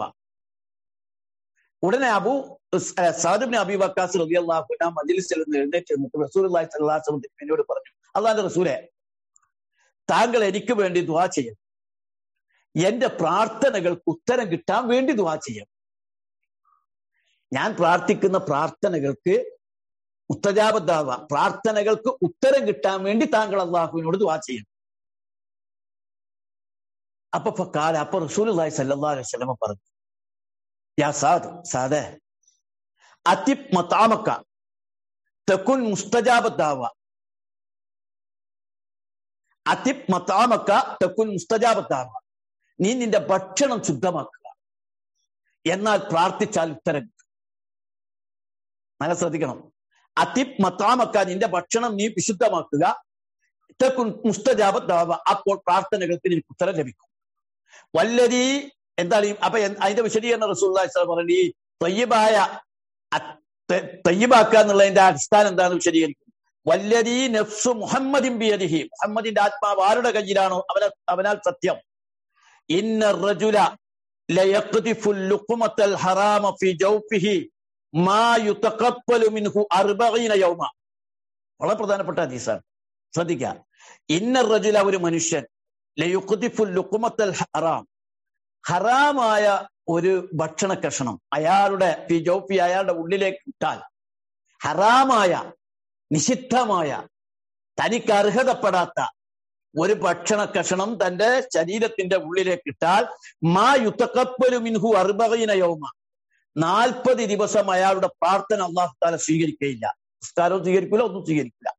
ഉടനെ അബു സാദ് ബിൻ അബി ബക്കാസ് റളിയല്ലാഹു അൻഹു മജ്ലിസിൽ നിന്ന് എഴുന്നേറ്റ് നിന്നിട്ട് റസൂലുള്ളാഹി സ്വല്ലല്ലാഹു അലൈഹി വസല്ലം എന്നോട് പറഞ്ഞു അള്ളാഹുവിന്റെ റസൂലെ താങ്കൾ എനിക്ക് വേണ്ടി ദുആ ചെയ്യണം എന്റെ പ്രാർത്ഥനകൾക്ക് ഉത്തരം കിട്ടാൻ വേണ്ടി ദുആ ചെയ്യണം ഞാൻ പ്രാർത്ഥിക്കുന്ന പ്രാർത്ഥനകൾക്ക് ഉത്തജാബദ്ദാവ പ്രാർത്ഥനകൾക്ക് ഉത്തരം കിട്ടാൻ വേണ്ടി താങ്കൾ അള്ളാഹുവിനോട് ദുആ ചെയ്യണം അപ്പൊ കാല അപ്പൊ റസൂലി സല്ലാ അലൈഹി സ്വലമ പറഞ്ഞു യാ സാദ് സാദേ അതിബ് മത്താമക്ക തെക്കുൻ മുസ്തജാബദ്ദാവ അതിബ് മത്താമക്ക തെക്കുൻ മുസ്തജാബദ്ദാവ നീ നിന്റെ ഭക്ഷണം ശുദ്ധമാക്കുക എന്നാൽ പ്രാർത്ഥിച്ചാൽ ഉത്തരം നല്ല ശ്രദ്ധിക്കണം അതിബ് മത്താമക്ക നിന്റെ ഭക്ഷണം നീ വിശുദ്ധമാക്കുക മുസ്തജാബത്താവ അപ്പോൾ പ്രാർത്ഥനകൾക്ക് നിനക്ക് ഉത്തരം ലഭിക്കും വല്ലതി എന്താണ് ഈ അപ്പൊ അതിന്റെ വിശദീകരണം റസൂൽ പറഞ്ഞു ഈ തയ്യബായ തയ്യബാക്കുക എന്നുള്ളതിന്റെ അടിസ്ഥാനം എന്താണെന്ന് വിശദീകരിക്കും വല്ലതി നഫ്സു മുഹമ്മദിൻ ബിയദിഹി മുഹമ്മദിന്റെ ആത്മാവ് ആരുടെ കയ്യിലാണോ അവന അവനാൽ സത്യം ഇന്ന റജുല ലയഖ്ദിഫു ലുഖ്മത്തൽ ഹറാമ ഫി ജൗഫിഹി മാ യുതഖബ്ബലു മിൻഹു അർബഈന യൗമ വളരെ പ്രധാനപ്പെട്ട ഹദീസാണ് ശ്രദ്ധിക്കുക ഇന്ന റജുല ഒരു മനുഷ്യൻ ലയുഖ്ദിഫു ലുഖ്മത്തൽ ഹറാം ഹറാമായ ഒരു ഭക്ഷണ കഷണം അയാളുടെ ഫി ജൗഫി അയാളുടെ ഉള്ളിലേക്ക് ഇട്ടാൽ ഹറാമായ നിഷിദ്ധമായ തനിക്ക് അർഹതപ്പെടാത്ത ഒരു ഭക്ഷണ കഷണം തന്റെ ശരീരത്തിന്റെ ഉള്ളിലേക്ക് ഇട്ടാൽ മാ യുത്തക്കപ്പലു മിൻഹു അർബീന യൗമ നാൽപ്പത് ദിവസം അയാളുടെ പ്രാർത്ഥന അള്ളാഹു താല സ്വീകരിക്കുകയില്ല നിസ്കാരവും സ്വീകരിക്കില്ല ഒന്നും സ്വീകരിക്കില്ല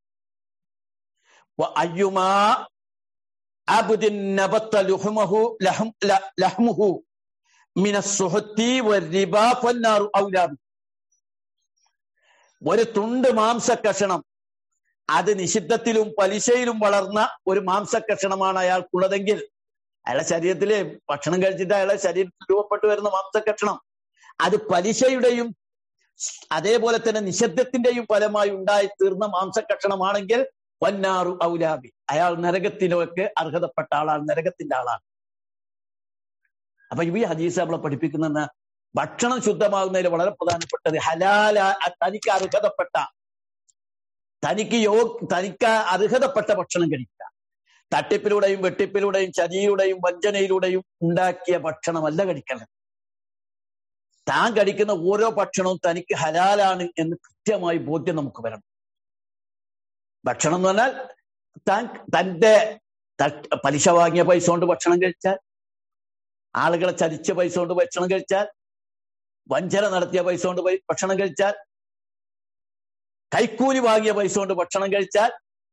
അയ്യുമാ അബ്ദിൻ നബത്ത ലുഹ്മഹു ലഹം ലഹ്മുഹു മിന സുഹത്തി വരിബ ഫന്നാറു ഔലാബി ഒരു തുണ്ട് മാംസക്കഷണം അത് നിഷിദ്ധത്തിലും പലിശയിലും വളർന്ന ഒരു മാംസക്കഷണമാണ് അയാൾക്കുള്ളതെങ്കിൽ അയാളുടെ ശരീരത്തില് ഭക്ഷണം കഴിച്ചിട്ട് അയാളുടെ ശരീരത്തിൽ രൂപപ്പെട്ടു വരുന്ന മാംസക്കഷണം അത് പലിശയുടെയും അതേപോലെ തന്നെ നിഷദ്ധത്തിന്റെയും ഫലമായി ഉണ്ടായി തീർന്ന മാംസക്കഷണമാണെങ്കിൽ വന്നാറു ഔലാബി അയാൾ നരകത്തിനൊക്കെ അർഹതപ്പെട്ട ആളാണ് നരകത്തിന്റെ ആളാണ് അപ്പൊ ഈ ഹദീസ് നമ്മളെ പഠിപ്പിക്കുന്ന ഭക്ഷണം ശുദ്ധമാകുന്നതിൽ വളരെ പ്രധാനപ്പെട്ടത് ഹലാല തനിക്ക് അർഹതപ്പെട്ട തനിക്ക് യോ തനിക്ക് അർഹതപ്പെട്ട ഭക്ഷണം കഴിക്കുക തട്ടിപ്പിലൂടെയും വെട്ടിപ്പിലൂടെയും ചതിയിലൂടെയും വഞ്ചനയിലൂടെയും ഉണ്ടാക്കിയ ഭക്ഷണമല്ല കഴിക്കണം താൻ കഴിക്കുന്ന ഓരോ ഭക്ഷണവും തനിക്ക് ഹലാലാണ് എന്ന് കൃത്യമായി ബോധ്യം നമുക്ക് വരണം ഭക്ഷണം എന്ന് പറഞ്ഞാൽ താൻ തന്റെ പലിശ വാങ്ങിയ പൈസ കൊണ്ട് ഭക്ഷണം കഴിച്ചാൽ ആളുകളെ ചതിച്ച പൈസ കൊണ്ട് ഭക്ഷണം കഴിച്ചാൽ വഞ്ചന നടത്തിയ പൈസ കൊണ്ട് ഭക്ഷണം കഴിച്ചാൽ കൈക്കൂലി വാങ്ങിയ പൈസ കൊണ്ട് ഭക്ഷണം കഴിച്ചാൽ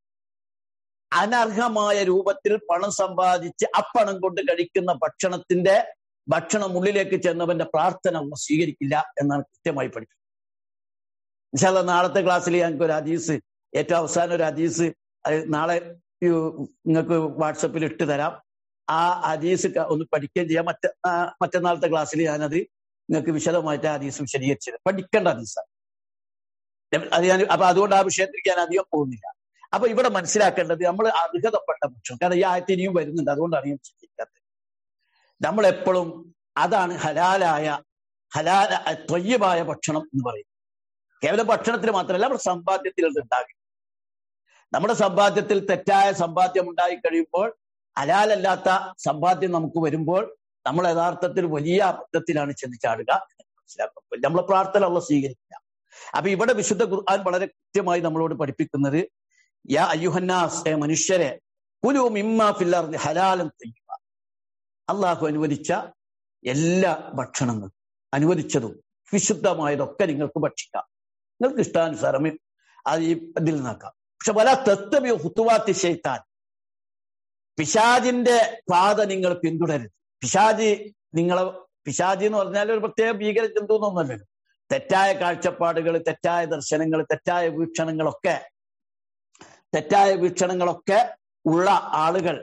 അനർഹമായ രൂപത്തിൽ പണം സമ്പാദിച്ച് അപ്പണം കൊണ്ട് കഴിക്കുന്ന ഭക്ഷണത്തിന്റെ ഭക്ഷണം ഉള്ളിലേക്ക് ചെന്നവന്റെ പ്രാർത്ഥന സ്വീകരിക്കില്ല എന്നാണ് കൃത്യമായി പഠിക്കുന്നത് ഇൻഷാല്ല നാളത്തെ ക്ലാസ്സിൽ ഞങ്ങൾക്ക് ഒരു ഹദീസ് ഏറ്റവും അവസാനം ഒരു ഹദീസ് നാളെ നിങ്ങൾക്ക് വാട്സപ്പിൽ ഇട്ട് തരാം ആ ഹദീസ് ഒന്ന് പഠിക്കുകയും ചെയ്യാം മറ്റ മറ്റന്നാളത്തെ ക്ലാസ്സിൽ ഞാനത് നിങ്ങൾക്ക് വിശദമായിട്ട് ആ ഹദീസ് വിശദീകരിച്ചത് പഠിക്കേണ്ട ഹദീസാണ് അത് ഞാൻ അപ്പൊ അതുകൊണ്ട് ആ വിഷയത്തിലേക്ക് ഞാൻ അധികം പോകുന്നില്ല അപ്പൊ ഇവിടെ മനസ്സിലാക്കേണ്ടത് നമ്മൾ അർഹതപ്പെട്ട ഭക്ഷണം കാരണം ഈ ആയത്ത് ഇനിയും വരുന്നുണ്ട് അതുകൊണ്ടാണ് ഞാൻ ചിന്തിക്കാത്തത് നമ്മൾ എപ്പോഴും അതാണ് ഹലാലായ ഹലാല തൊയ്യമായ ഭക്ഷണം എന്ന് പറയും കേവലം ഭക്ഷണത്തിൽ മാത്രമല്ല നമ്മുടെ സമ്പാദ്യത്തിൽ അത് ഉണ്ടാകും നമ്മുടെ സമ്പാദ്യത്തിൽ തെറ്റായ സമ്പാദ്യം ഉണ്ടായി കഴിയുമ്പോൾ ഹലാലല്ലാത്ത സമ്പാദ്യം നമുക്ക് വരുമ്പോൾ നമ്മൾ യഥാർത്ഥത്തിൽ വലിയ അബദ്ധത്തിലാണ് ചെന്ന് ചാടുക എന്ന് മനസ്സിലാക്കുക നമ്മളെ പ്രാർത്ഥന ഉള്ള സ്വീകരിക്കില്ല അപ്പൊ ഇവിടെ വിശുദ്ധ ഖുർആൻ വളരെ കൃത്യമായി നമ്മളോട് പഠിപ്പിക്കുന്നത് യാ അയ്യുഹന്നാസ് ഏ മനുഷ്യരെ കുലു മിമ്മ ഫില്ലർ ഹലാലം ചെയ്യുക അള്ളാഹു അനുവദിച്ച എല്ലാ ഭക്ഷണങ്ങളും അനുവദിച്ചതും വിശുദ്ധമായതൊക്കെ നിങ്ങൾക്ക് ഭക്ഷിക്കാം നിങ്ങൾക്ക് ഇഷ്ടാനുസാരം അത് ഈ ഇതിൽ നിന്നാക്കാം പക്ഷെ പല തത്വമയോ ഹുത്തുവാത്തി ശൈത്താൻ പിശാജിന്റെ പാത നിങ്ങൾ പിന്തുടരുത് പിശാജി നിങ്ങളെ പിശാജി എന്ന് പറഞ്ഞാൽ ഒരു പ്രത്യേക ഭീകര ജന്തു എന്നൊന്നല്ലല്ലോ തെറ്റായ കാഴ്ചപ്പാടുകൾ തെറ്റായ ദർശനങ്ങൾ തെറ്റായ വീക്ഷണങ്ങളൊക്കെ തെറ്റായ വീക്ഷണങ്ങളൊക്കെ ഉള്ള ആളുകൾ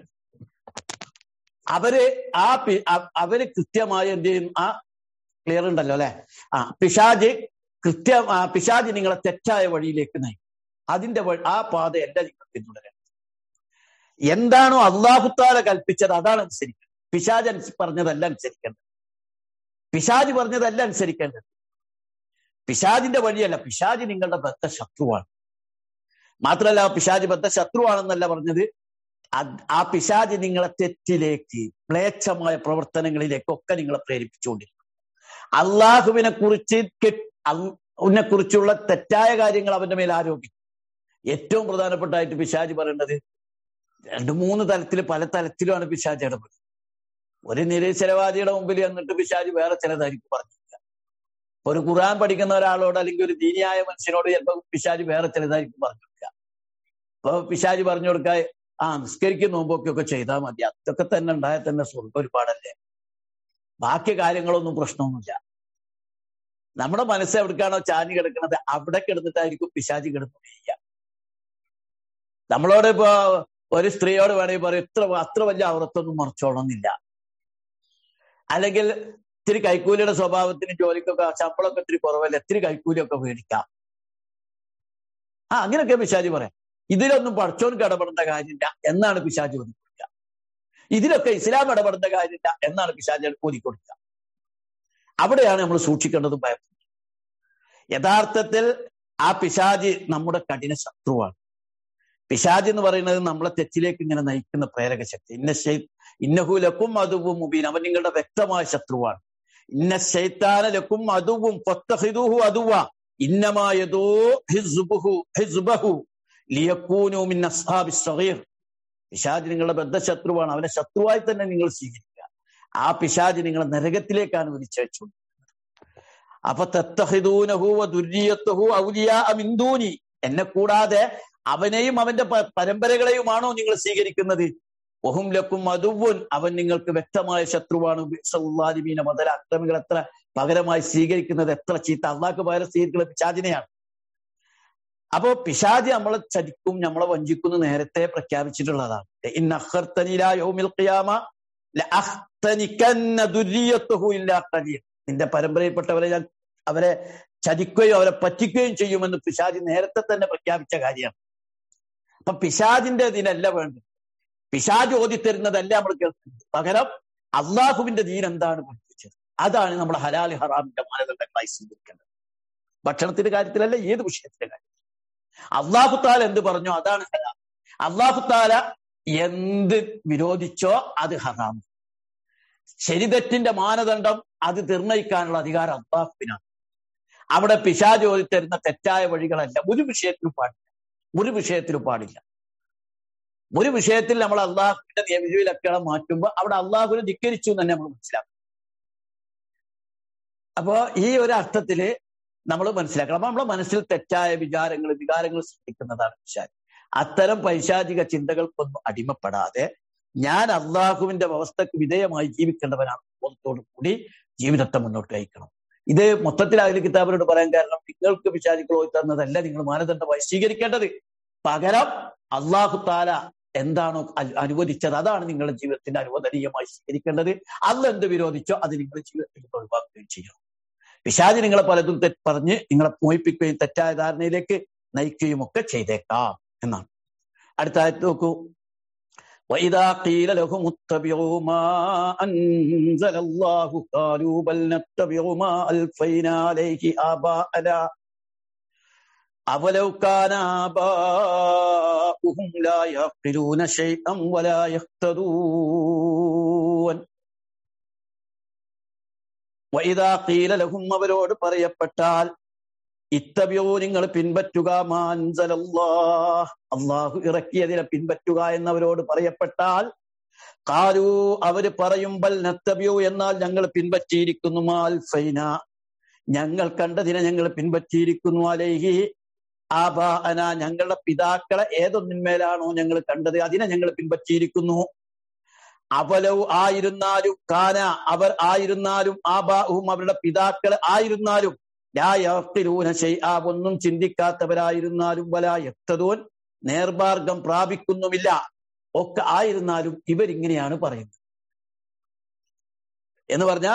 അവര് ആ പി- അ- അവര് കൃത്യമായി എന്ത് ചെയ്യും ആ ക്ലിയർ ഉണ്ടല്ലോ അല്ലെ ആ പിശാജ് കൃത്യ ആ, പിശാജ് നിങ്ങളെ തെറ്റായ വഴിയിലേക്ക് നയിക്കും അതിന്റെ വഴി ആ പാതയല്ല നിങ്ങൾ പിന്തുടരുന്നത് എന്താണോ അള്ളാഹുത്താല കൽപ്പിച്ചത് അതാണ് അനുസരിക്കേണ്ടത് പിശാജ് അനുസ- പറഞ്ഞതല്ല അനുസരിക്കേണ്ടത് പിശാജ് പറഞ്ഞതല്ല അനുസരിക്കേണ്ടത് പിശാജിന്റെ വഴിയല്ല പിശാജ് നിങ്ങളുടെ ബദ്ധ ശത്രുവാണ് മാത്രമല്ല ആ പിശാജ് ബദ്ധ ശത്രുവാണെന്നല്ല പറഞ്ഞത് അത് ആ പിശാജ് നിങ്ങളെ തെറ്റിലേക്ക് മ്ലേച്ഛമായ പ്രവർത്തനങ്ങളിലേക്കൊക്കെ നിങ്ങളെ പ്രേരിപ്പിച്ചുകൊണ്ടിരിക്കും അള്ളാഹുവിനെ കുറിച്ച് അവനെ കുറിച്ചുള്ള തെറ്റായ കാര്യങ്ങൾ അവന്റെ മേൽ ആരോപിക്കും ഏറ്റവും പ്രധാനപ്പെട്ടായിട്ട് പിശാജ് പറയേണ്ടത് രണ്ടു മൂന്ന് തലത്തിൽ പല തലത്തിലുമാണ് പിശാജ് ഇടപെടുന്നത് ഒരു നിരീശ്വരവാദിയുടെ മുമ്പിൽ എന്നിട്ട് പിശാജ് വേറെ ചിലതായിരിക്കും പറഞ്ഞില്ല ഇപ്പൊ ഒരു ഖുർആൻ പഠിക്കുന്ന ഒരാളോട് അല്ലെങ്കിൽ ഒരു ദീനിയായ മനുഷ്യനോട് ചിലപ്പോൾ പിശാജ് വേറെ ചിലതായിരിക്കും പറഞ്ഞു കൊടുക്കുക അപ്പൊ പിശാജ് പറഞ്ഞു കൊടുക്കുക ആ നിസ്കരിക്കും നോമ്പൊക്കെ ഒക്കെ ചെയ്താൽ മതി അതൊക്കെ തന്നെ ഉണ്ടായാൽ തന്നെ സ്വർഗം ഒരുപാടല്ലേ ബാക്കി കാര്യങ്ങളൊന്നും പ്രശ്നമൊന്നുമില്ല നമ്മുടെ മനസ്സ് എവിടേക്കാണോ ചാഞ്ഞു കിടക്കുന്നത് അവിടെ കിടന്നിട്ടായിരിക്കും പിശാചി കിടന്നു ചെയ്യുക നമ്മളോട് ഇപ്പോ ഒരു സ്ത്രീയോട് വേണമെങ്കിൽ പറയും ഇത്ര അത്ര വലിയ അവറത്തൊന്നും മറച്ചോളന്നില്ല അല്ലെങ്കിൽ ഇത്തിരി കൈക്കൂലിയുടെ സ്വഭാവത്തിന് ജോലിക്കൊക്കെ ശമ്പളമൊക്കെ ഇത്തിരി കുറവല്ല ഇത്തിരി കൈക്കൂലിയൊക്കെ മേടിക്കാം ആ അങ്ങനെയൊക്കെ പിശാജി പറയാം ഇതിലൊന്നും പഠിച്ചോർക്ക് ഇടപെടേണ്ട കാര്യമില്ല എന്നാണ് പിശാജി ഒതുക്കൊടുക്കുക ഇതിലൊക്കെ ഇസ്ലാം ഇടപെടേണ്ട കാര്യമില്ല എന്നാണ് പിശാജി ഒതുക്കൊടുക്കുക അവിടെയാണ് നമ്മൾ സൂക്ഷിക്കേണ്ടതും ഭയപ്പെടുന്നത് യഥാർത്ഥത്തിൽ ആ പിശാജി നമ്മുടെ കഠിന ശത്രുവാണ് പിശാജ് എന്ന് പറയുന്നത് നമ്മളെ തെറ്റിലേക്ക് ഇങ്ങനെ നയിക്കുന്ന പ്രേരക ശക്തി ഇന്ന ശൈ ഇന്നഹുലക്കും അതുവും മുബീൻ അവൻ നിങ്ങളുടെ വ്യക്തമായ ശത്രുവാണ് ഇന്ന ശൈത്താന ലക്കും അതുവും പൊത്തഹിദുഹു അതുവ ഇന്നമായതോ ഹിസ്ബുഹു ഹിസ്ബഹു ലിയക്കൂനു മിൻ അസ്ഹാബി സഗീർ പിശാജ് നിങ്ങളുടെ ബദ്ധശത്രുവാണ് അവനെ ശത്രുവായി തന്നെ നിങ്ങൾ സ്വീകരിക്കുക ആ പിശാജ് നിങ്ങളെ നരകത്തിലേക്കാണ് വിളിച്ചയച്ചു അപ്പൊ തത്തഹിദൂനഹു ദുര്യത്തഹു ഔലിയ മിന്ദൂനി എന്നെ കൂടാതെ അവനെയും അവന്റെ പ- പരമ്പരകളെയുമാണോ നിങ്ങൾ സ്വീകരിക്കുന്നത് ഒഹും ലക്കും മധുവുൻ അവൻ നിങ്ങൾക്ക് വ്യക്തമായ ശത്രുവാണ് ബിഅ്സഉല്ലാലിമീന മുതൽ അക്രമികൾ എത്ര പകരമായി സ്വീകരിക്കുന്നത് എത്ര ചീത്ത അള്ളാഹ്ക്ക് പകരം സ്വീകരിക്കുന്ന പിശാചിനെയാണ് അപ്പോ പിശാജ് നമ്മളെ ചതിക്കും നമ്മളെ വഞ്ചിക്കുന്നു നേരത്തെ പ്രഖ്യാപിച്ചിട്ടുള്ളതാണ് ഇന്ന അഖർതനി ഇലാ യൗമിൽ ഖിയാമ ലഅഖ്തനികന്ന ദുർരിയത്തുഹു ഇല്ലാ ഖലീൽ നിന്റെ പരമ്പരയിൽപ്പെട്ടവരെ ഞാൻ അവരെ ചതിക്കുകയും അവരെ പറ്റിക്കുകയും ചെയ്യുമെന്ന് പിശാജ് നേരത്തെ തന്നെ പ്രഖ്യാപിച്ച കാര്യമാണ് അപ്പൊ പിശാജിന്റെ ഇതിനല്ല വേണ്ടത് പിശാജ് ഓതിത്തരുന്നതല്ല നമ്മൾ കേൾക്കുന്നത് പകരം അള്ളാഹുവിന്റെ ദീൻ എന്താണ് പഠിപ്പിച്ചത് അതാണ് നമ്മൾ ഹലാൽ ഹറാമിന്റെ മാനദണ്ഡങ്ങളായി സ്വീകരിക്കേണ്ടത് ഭക്ഷണത്തിന്റെ കാര്യത്തിലല്ല ഏത് വിഷയത്തിന്റെ കാര്യം അള്ളാഹു താല എന്ത് പറഞ്ഞോ അതാണ് ഹലാൽ അള്ളാഹു താല എന്ത് വിരോധിച്ചോ അത് ഹറാം ശരി തെറ്റിന്റെ മാനദണ്ഡം അത് നിർണയിക്കാനുള്ള അധികാരം അള്ളാഹുവിനാണ് അവിടെ പിശാജ് ഓതിത്തരുന്ന തെറ്റായ വഴികളല്ല ഒരു വിഷയത്തിലും പാടില്ല ഒരു വിഷയത്തിലും പാടില്ല ഒരു വിഷയത്തിൽ നമ്മൾ അള്ളാഹുവിന്റെ നിയമവിലൊക്കെ മാറ്റുമ്പോൾ അവിടെ അള്ളാഹുവിനെ ധിക്കരിച്ചു എന്ന് തന്നെ നമ്മൾ മനസ്സിലാക്കും അപ്പോ ഈ ഒരു അർത്ഥത്തില് നമ്മൾ മനസ്സിലാക്കണം അപ്പൊ നമ്മളെ മനസ്സിൽ തെറ്റായ വിചാരങ്ങൾ വികാരങ്ങൾ സൃഷ്ടിക്കുന്നതാണ് പിശാജ് അത്തരം പൈശാചിക ചിന്തകൾക്കൊന്നും അടിമപ്പെടാതെ ഞാൻ അള്ളാഹുവിന്റെ വ്യവസ്ഥക്ക് വിധേയമായി ജീവിക്കേണ്ടവനാണ് ബോധത്തോടു കൂടി ജീവിതത്തെ മുന്നോട്ട് നയിക്കണം ഇത് മൊത്തത്തിൽ അഖില കിതാബിനോട് പറയാൻ കാരണം നിങ്ങൾക്ക് പിശാചികൾ പോയി തന്നതല്ല നിങ്ങൾ മാനദണ്ഡമായി സ്വീകരിക്കേണ്ടത് പകരം അള്ളാഹു താല എന്താണോ അ- അനുവദിച്ചത് അതാണ് നിങ്ങളുടെ ജീവിതത്തിന്റെ അനുവദനീയമായി സ്വീകരിക്കേണ്ടത് അല്ല എന്ത് വിരോധിച്ചോ അത് നിങ്ങളുടെ ജീവിതത്തിൽ നിന്ന് ഒഴിവാക്കുകയും ചെയ്യണം പിശാജ് നിങ്ങളെ പലതും തെറ്റ് പറഞ്ഞ് നിങ്ങളെ മോഹിപ്പിക്കുകയും തെറ്റായ ധാരണയിലേക്ക് നയിക്കുകയും ഒക്കെ ചെയ്തേക്കാം എന്നാണ് അടുത്ത ആയത്ത് നോക്കൂ وإذا قيل لهم اتبعوا ما أنزل الله قالوا بل نتبع ما ألفينا عليه آباءنا أولو كان آباؤهم لا يعقلون شيئا ولا يهتدون وإذا قيل لهم അവരോട് പറയപ്പെട്ടാൽ ഇത്തബിയോ നിങ്ങൾ പിൻപറ്റുക മാൻസലല്ലാഹ് അള്ളാഹു ഇറക്കിയതിനെ പിൻപറ്റുക എന്നവരോട് പറയപ്പെട്ടാൽ കാലു അവര് പറയും ബൽ നത്തബിയോ എന്നാൽ ഞങ്ങൾ പിൻപറ്റിയിരിക്കുന്നു മാൽ ഫൈന ഞങ്ങൾ കണ്ടതിനെ ഞങ്ങൾ പിൻപറ്റിയിരിക്കുന്നു അലേഹി ആബാഅന ഞങ്ങളുടെ പിതാക്കളെ ഏതൊന്നിന്മേലാണോ ഞങ്ങൾ കണ്ടത് അതിനെ ഞങ്ങൾ പിൻപറ്റിയിരിക്കുന്നു അവലവ് ആയിരുന്നാലും കാന അവർ ആയിരുന്നാലും ആബാഹും അവരുടെ പിതാക്കൾ ആയിരുന്നാലും ലായത്തിലൂന ആ ഒന്നും ചിന്തിക്കാത്തവരായിരുന്നാലും വല എത്തതോൻ നേർമാർഗം പ്രാപിക്കുന്നുമില്ല ഒക്കെ ആയിരുന്നാലും ഇവരിങ്ങനെയാണ് പറയുന്നത് എന്ന് പറഞ്ഞാൽ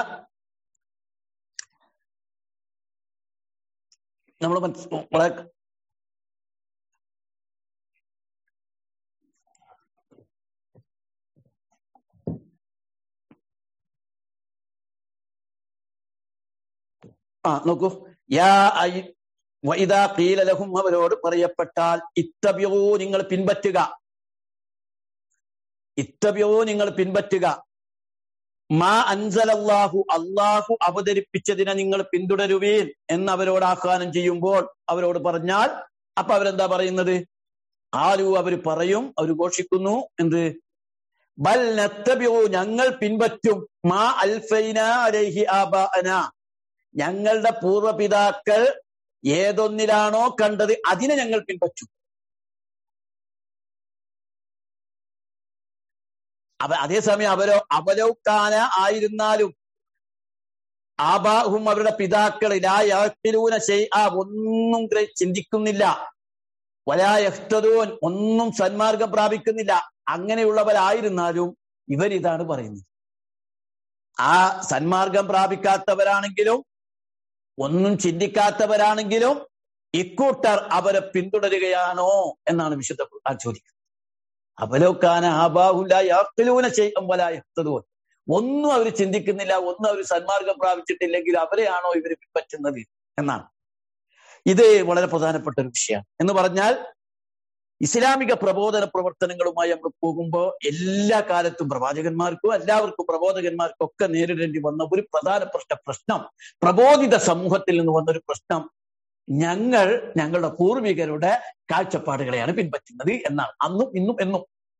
നമ്മൾ വളരെ ആ നോക്കൂ യാ ഐ വൈദാ ലഹും അവരോട് പറയപ്പെട്ടാൽ ഇത്തബ്യോ നിങ്ങൾ പിൻപറ്റുക ഇത്തബ്യോ നിങ്ങൾ പിൻപറ്റുക മാ അൻസലല്ലാഹു അള്ളാഹു അവതരിപ്പിച്ചതിനെ നിങ്ങൾ പിന്തുടരുവീൻ എന്ന് അവരോട് ആഹ്വാനം ചെയ്യുമ്പോൾ അവരോട് പറഞ്ഞാൽ അപ്പൊ അവരെന്താ പറയുന്നത് ആരു അവർ പറയും അവർ ഘോഷിക്കുന്നു എന്ത് ബൽ നത്തബ്യോ ഞങ്ങൾ പിൻപറ്റും മാ അൽഫൈന അലൈഹി ആബാഅന ഞങ്ങളുടെ പൂർവപിതാക്കൾ ഏതൊന്നിലാണോ കണ്ടത് അതിനെ ഞങ്ങൾ പിൻപറ്റും അവ അതേസമയം അവരോ അവലൗക്കാന ആയിരുന്നാലും ആബാഹും അവരുടെ പിതാക്കളിലായൂന ആ ഒന്നും ചിന്തിക്കുന്നില്ല വലായഹ്തദൂൻ ഒന്നും സന്മാർഗം പ്രാപിക്കുന്നില്ല അങ്ങനെയുള്ളവരായിരുന്നാലും ഇവരിതാണ് പറയുന്നത് ആ സന്മാർഗം പ്രാപിക്കാത്തവരാണെങ്കിലും ഒന്നും ചിന്തിക്കാത്തവരാണെങ്കിലും ഇക്കൂട്ടർ അവരെ പിന്തുടരുകയാണോ എന്നാണ് വിശുദ്ധ ഖുർആൻ ചോദിക്കുന്നത് അവലോക്കാന ആബാഹുലൂന ചെയ്യും വലായത്തതും ഒന്നും അവർ ചിന്തിക്കുന്നില്ല ഒന്നും അവർ സന്മാർഗം പ്രാപിച്ചിട്ടില്ലെങ്കിൽ അവരെയാണോ ഇവർ പിൻപറ്റുന്നത് എന്നാണ് ഇത് വളരെ പ്രധാനപ്പെട്ട ഒരു വിഷയമാണ് എന്ന് പറഞ്ഞാൽ ഇസ്ലാമിക പ്രബോധന പ്രവർത്തനങ്ങളുമായി നമ്മൾ പോകുമ്പോൾ എല്ലാ കാലത്തും പ്രവാചകന്മാർക്കും എല്ലാവർക്കും പ്രബോധകന്മാർക്കും ഒക്കെ നേരിടേണ്ടി വന്ന ഒരു പ്രധാനപ്പെട്ട പ്രശ്നം പ്രബോധിത സമൂഹത്തിൽ നിന്ന് വന്നൊരു പ്രശ്നം ഞങ്ങൾ ഞങ്ങളുടെ പൂർവികരുടെ കാഴ്ചപ്പാടുകളെയാണ് പിൻപറ്റുന്നത് എന്നാണ് അന്നും ഇന്നും എന്നും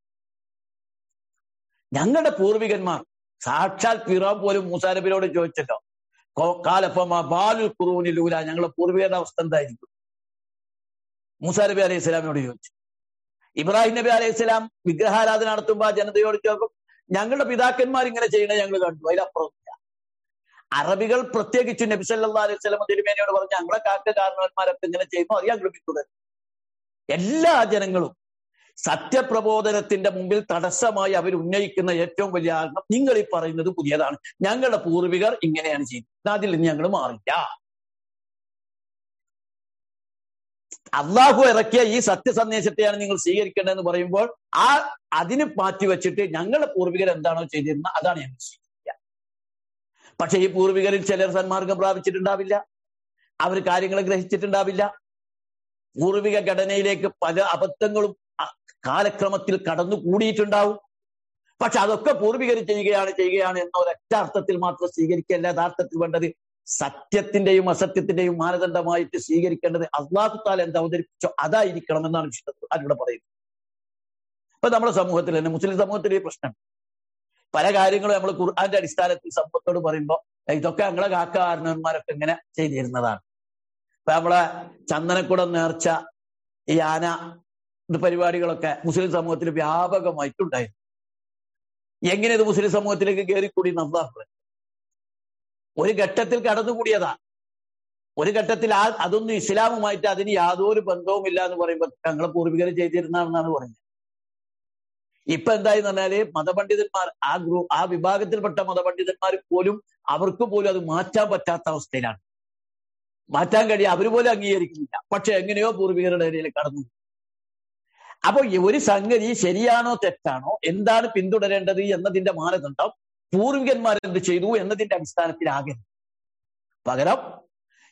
ഞങ്ങളുടെ പൂർവികന്മാർ സാക്ഷാൽ ഫിറാം പോലും മൂസാനബിനോട് ചോദിച്ചല്ലോ കാലപ്പമ ബാലുൽ കുറൂനിലൂല ഞങ്ങളുടെ പൂർവികരുടെ അവസ്ഥ എന്തായിരിക്കും മൂസാ നബി അലൈഹി സ്വലാമിനോട് ചോദിച്ചു ഇബ്രാഹിം നബി അലൈഹി സ്വലാം വിഗ്രഹാരാധന നടത്തുമ്പോൾ ജനതയോട് ചോദിക്കും ഞങ്ങളുടെ പിതാക്കന്മാർ ഇങ്ങനെ ചെയ്യണേ ഞങ്ങൾ കണ്ടു അതിലപ്പുറമില്ല അറബികൾ പ്രത്യേകിച്ച് നബി സല്ലാ അലൈഹി സ്വലം തിരുമേനയോട് പറഞ്ഞു ഞങ്ങളെ കാക്ക കാരണവന്മാരൊക്കെ ഇങ്ങനെ ചെയ്യുന്നു അത് ഞങ്ങൾ പിന്തുടരും എല്ലാ ജനങ്ങളും സത്യപ്രബോധനത്തിന്റെ മുമ്പിൽ തടസ്സമായി അവർ ഉന്നയിക്കുന്ന ഏറ്റവും വലിയ കാരണം നിങ്ങൾ ഈ പറയുന്നത് പുതിയതാണ് ഞങ്ങളുടെ പൂർവികർ ഇങ്ങനെയാണ് ചെയ്യുന്നത് അതിൽ നിന്ന് ഞങ്ങൾ മാറില്ല അള്ളാഹു ഇറക്കിയ ഈ സത്യസന്ദേശത്തെയാണ് നിങ്ങൾ സ്വീകരിക്കേണ്ടതെന്ന് പറയുമ്പോൾ ആ അതിന് മാറ്റി വെച്ചിട്ട് ഞങ്ങളുടെ പൂർവികർ എന്താണോ ചെയ്തിരുന്നത് അതാണ് ഞങ്ങൾ സ്വീകരിക്കുക പക്ഷെ ഈ പൂർവികരിൽ ചിലർ സന്മാർഗം പ്രാപിച്ചിട്ടുണ്ടാവില്ല അവർ കാര്യങ്ങൾ ഗ്രഹിച്ചിട്ടുണ്ടാവില്ല പൂർവിക ഘടനയിലേക്ക് പല അബദ്ധങ്ങളും കാലക്രമത്തിൽ കടന്നു കൂടിയിട്ടുണ്ടാവും പക്ഷെ അതൊക്കെ പൂർവികർ ചെയ്യുകയാണ് ചെയ്യുകയാണ് എന്ന ഒരൊറ്റ അർത്ഥത്തിൽ മാത്രം സ്വീകരിക്കല്ല യഥാർത്ഥത്തിൽ വേണ്ടത് സത്യത്തിന്റെയും അസത്യത്തിന്റെയും മാനദണ്ഡമായിട്ട് സ്വീകരിക്കേണ്ടത് അള്ളാഹു താല എന്ത് അവതരിപ്പിച്ചോ അതായിരിക്കണം എന്നാണ് വിശുദ്ധ അതിലൂടെ പറയുന്നത് ഇപ്പൊ നമ്മുടെ സമൂഹത്തിൽ തന്നെ മുസ്ലിം സമൂഹത്തിൽ ഈ പ്രശ്നം പല കാര്യങ്ങളും നമ്മൾ ഖുർആന്റെ അടിസ്ഥാനത്തിൽ സമൂഹത്തോട് പറയുമ്പോൾ ഇതൊക്കെ ഞങ്ങളെ കാക്കാരണന്മാരൊക്കെ ഇങ്ങനെ ചെയ്തിരുന്നതാണ് ഇപ്പൊ നമ്മളെ ചന്ദനക്കുടം നേർച്ച ഈ ആന ഇത് പരിപാടികളൊക്കെ മുസ്ലിം സമൂഹത്തിൽ വ്യാപകമായിട്ടുണ്ടായിരുന്നു എങ്ങനെ ഇത് മുസ്ലിം സമൂഹത്തിലേക്ക് കയറിക്കൂടി നന്നാണ് ഒരു ഘട്ടത്തിൽ കടന്നുകൂടിയതാ ഒരു ഘട്ടത്തിൽ ആ അതൊന്നും ഇസ്ലാമുമായിട്ട് അതിന് യാതൊരു ബന്ധവുമില്ല എന്ന് പറയുമ്പോൾ ഞങ്ങളെ പൂർവികർ ചെയ്തിരുന്നാണെന്നാണ് പറയുന്നത് ഇപ്പൊ എന്തായെന്ന് പറഞ്ഞാല് മതപണ്ഡിതന്മാർ ആ ഗ്രൂ ആ വിഭാഗത്തിൽപ്പെട്ട മതപണ്ഡിതന്മാർ പോലും അവർക്ക് പോലും അത് മാറ്റാൻ പറ്റാത്ത അവസ്ഥയിലാണ് മാറ്റാൻ കഴിയും അവർ പോലും അംഗീകരിക്കുന്നില്ല പക്ഷെ എങ്ങനെയോ പൂർവികരുടെ ഇടയിൽ കടന്നു അപ്പൊ ഒരു സംഗതി ശരിയാണോ തെറ്റാണോ എന്താണ് പിന്തുടരേണ്ടത് എന്നതിന്റെ മാനദണ്ഡം പൂർവികന്മാർ എന്ത് ചെയ്തു എന്നതിന്റെ അടിസ്ഥാനത്തിലാകരുത് പകരം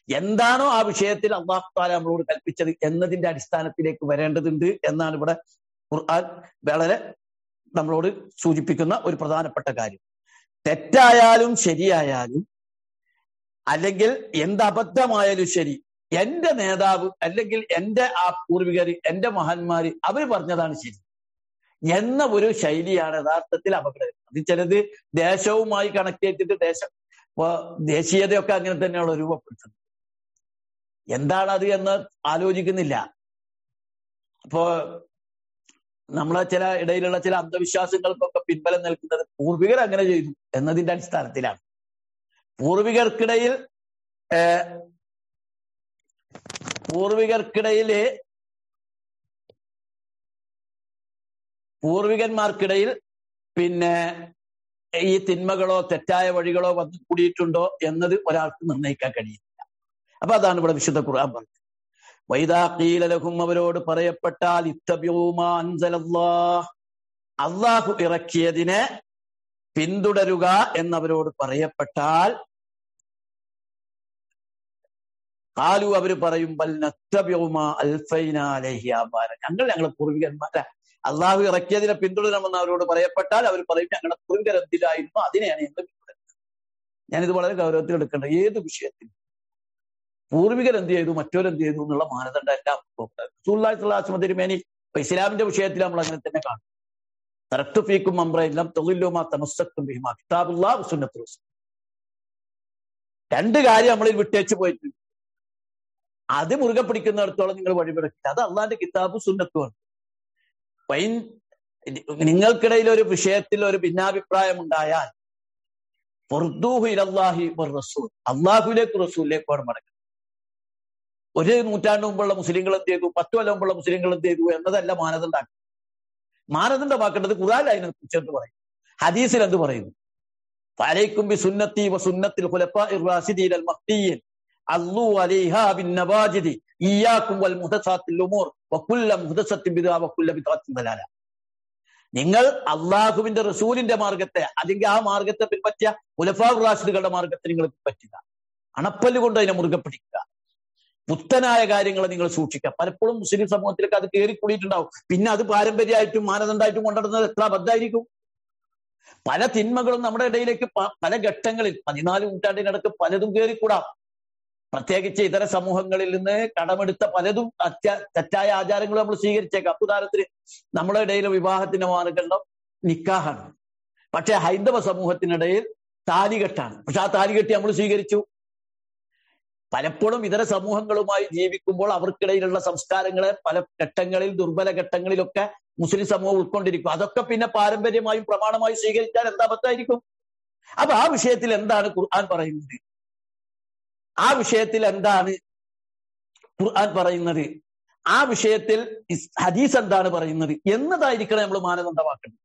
എന്താണോ ആ വിഷയത്തിൽ അള്ളാഹു താല നമ്മളോട് കൽപ്പിച്ചത് എന്നതിന്റെ അടിസ്ഥാനത്തിലേക്ക് വരേണ്ടതുണ്ട് എന്നാണ് ഇവിടെ ഖുർആൻ വളരെ നമ്മളോട് സൂചിപ്പിക്കുന്ന ഒരു പ്രധാനപ്പെട്ട കാര്യം തെറ്റായാലും ശരിയായാലും അല്ലെങ്കിൽ എന്ത് അബദ്ധമായാലും ശരി എന്റെ നേതാവ് അല്ലെങ്കിൽ എന്റെ ആ പൂർവികർ എന്റെ മഹാന്മാര് അവർ പറഞ്ഞതാണ് ശരി എന്ന ഒരു ശൈലിയാണ് യഥാർത്ഥത്തിൽ അപകടം അത് ചിലത് ദേശവുമായി കണക്ട് ചെയ്തിട്ട് ദേശം ഇപ്പൊ ദേശീയതയൊക്കെ അങ്ങനെ തന്നെയാണ് രൂപപ്പെടുത്തുന്നത് എന്താണ് അത് എന്ന് ആലോചിക്കുന്നില്ല അപ്പോ നമ്മളെ ചില ഇടയിലുള്ള ചില അന്ധവിശ്വാസങ്ങൾക്കൊക്കെ പിൻബലം നൽകുന്നത് പൂർവികർ അങ്ങനെ ചെയ്തു എന്നതിന്റെ അടിസ്ഥാനത്തിലാണ് പൂർവികർക്കിടയിൽ പൂർവികർക്കിടയില് പൂർവികന്മാർക്കിടയിൽ പിന്നെ ഈ തിന്മകളോ തെറ്റായ വഴികളോ വന്നു കൂടിയിട്ടുണ്ടോ എന്നത് ഒരാൾക്ക് നിർണ്ണയിക്കാൻ കഴിയില്ല അപ്പൊ അതാണ് ഇവിടെ വിശുദ്ധ ഖുർആൻ പറഞ്ഞത് വൈദാഖീലലഹും അവരോട് പറയപ്പെട്ടാൽ അള്ളാഹു ഇറക്കിയതിനെ പിന്തുടരുക എന്നവരോട് പറയപ്പെട്ടാൽ കാലു അവര് പറയും ഞങ്ങൾ ഞങ്ങളെ പൂർവികന്മാരെ അള്ളാഹു ഇറക്കിയതിനെ പിന്തുടരണമെന്ന് അവരോട് പറയപ്പെട്ടാൽ അവർ പറയും ഞങ്ങളുടെ പൂർവികർ എന്തിലായിരുന്നു അതിനെയാണ് ഞങ്ങൾ പിന്തുടരുന്നത് ഞാനിത് വളരെ ഗൗരവത്തിൽ എടുക്കേണ്ട ഏത് വിഷയത്തിൽ പൂർവികർ എന്ത് ചെയ്തു മറ്റോരെന്ത് ചെയ്തു എന്നുള്ള മാനദണ്ഡം എല്ലാം സുല്ലാസ്മതിരുമേനി ഇസ്ലാമിന്റെ വിഷയത്തിൽ നമ്മൾ അങ്ങനെ തന്നെ കാണും തറക്തുഫീക്കും അമ്രയില്ലാം തൊഴിലുമാ തമസ്സക്കും ബിഹിമാ കിതാബുല്ലാ സുന്നത്തു രണ്ട് കാര്യം നമ്മളിൽ വിട്ടേച്ച് പോയിട്ടുണ്ട് അത് മുറുകെ പിടിക്കുന്നിടത്തോളം നിങ്ങൾ വഴിപിടക്കില്ല അത് അള്ളാന്റെ കിതാബ് സുന്നത്തുമാണ് പൈൻ നിങ്ങൾക്കിടയിൽ ഒരു വിഷയത്തിൽ ഒരു ഭിന്നാഭിപ്രായം ഉണ്ടായാൽ ഇലല്ലാഹി റസൂൽ അള്ളാഹുലേക്ക് റസൂലിലേക്കാണ് മടങ്ങുന്നത് ഒരു നൂറ്റാണ്ട് മുമ്പുള്ള മുസ്ലിങ്ങൾ എന്ത് ചെയ്തു പത്ത് കൊല്ലം മുമ്പുള്ള മുസ്ലിങ്ങൾ എന്ത് ചെയ്തു എന്നതല്ല മാനദണ്ഡാക്കി മാനദണ്ഡമാക്കേണ്ടത് ഖുറാൻ അതിനെ കുറിച്ചെന്ന് പറയും ഹദീസിൽ എന്ത് പറയുന്നു ഫലൈക്കും ബി സുന്നത്തി വ സുന്നത്തിൽ റാസിദീൻ അൽ മഹ്ദിയൻ അള്ളു അലൈഹ ബിൻ നവാജിദി ഇയ്യാക്കും വൽ മുഹദസാത്തിൽ ഉമൂർ വക്കുല്ല മുഹദസത്തിൻ ബിദാ വക്കുല്ല ബിദാത്തിൻ ദലാല നിങ്ങൾ അള്ളാഹുവിന്റെ റസൂലിന്റെ മാർഗത്തെ അല്ലെങ്കിൽ ആ മാർഗത്തെ പിൻപറ്റിയ ഉലഫാ റാഷിദുകളുടെ മാർഗത്തെ നിങ്ങൾ പിൻപറ്റുക അണപ്പല്ല് കൊണ്ട് അതിനെ മുറുകെ പിടിക്കുക പുത്തനായ കാര്യങ്ങൾ നിങ്ങൾ സൂക്ഷിക്കുക പലപ്പോഴും മുസ്ലിം സമൂഹത്തിലേക്ക് അത് കയറിക്കൂടിയിട്ടുണ്ടാവും പിന്നെ അത് പാരമ്പര്യമായിട്ടും മാനദണ്ഡമായിട്ടും കൊണ്ടുവരുന്നത് എത്ര അബദ്ധമായിരിക്കും പല തിന്മകളും നമ്മുടെ ഇടയിലേക്ക് പല ഘട്ടങ്ങളിൽ പതിനാല് നൂറ്റാണ്ടിനടക്ക് പലതും കയറിക്കൂടാം പ്രത്യേകിച്ച് ഇതര സമൂഹങ്ങളിൽ നിന്ന് കടമെടുത്ത പലതും അത്യ തെറ്റായ ആചാരങ്ങൾ നമ്മൾ സ്വീകരിച്ചേക്കാം ഉദാഹരണത്തിന് നമ്മുടെ ഇടയിൽ വിവാഹത്തിന്റെ മാനദണ്ഡം നിക്കാഹാണ് പക്ഷെ ഹൈന്ദവ സമൂഹത്തിനിടയിൽ താലികെട്ടാണ് പക്ഷെ ആ താലികെട്ടി നമ്മൾ സ്വീകരിച്ചു പലപ്പോഴും ഇതര സമൂഹങ്ങളുമായി ജീവിക്കുമ്പോൾ അവർക്കിടയിലുള്ള സംസ്കാരങ്ങളെ പല ഘട്ടങ്ങളിൽ ദുർബല ഘട്ടങ്ങളിലൊക്കെ മുസ്ലിം സമൂഹം ഉൾക്കൊണ്ടിരിക്കും അതൊക്കെ പിന്നെ പാരമ്പര്യമായും പ്രമാണമായും സ്വീകരിച്ചാൽ എന്താ പത്തായിരിക്കും അപ്പൊ ആ വിഷയത്തിൽ എന്താണ് ഖുർആൻ പറയുന്നത് ആ വിഷയത്തിൽ എന്താണ് ഖുർആൻ പറയുന്നത് ആ വിഷയത്തിൽ ഹദീസ് എന്താണ് പറയുന്നത് എന്നതായിരിക്കണം നമ്മൾ മാനദണ്ഡമാക്കേണ്ടത്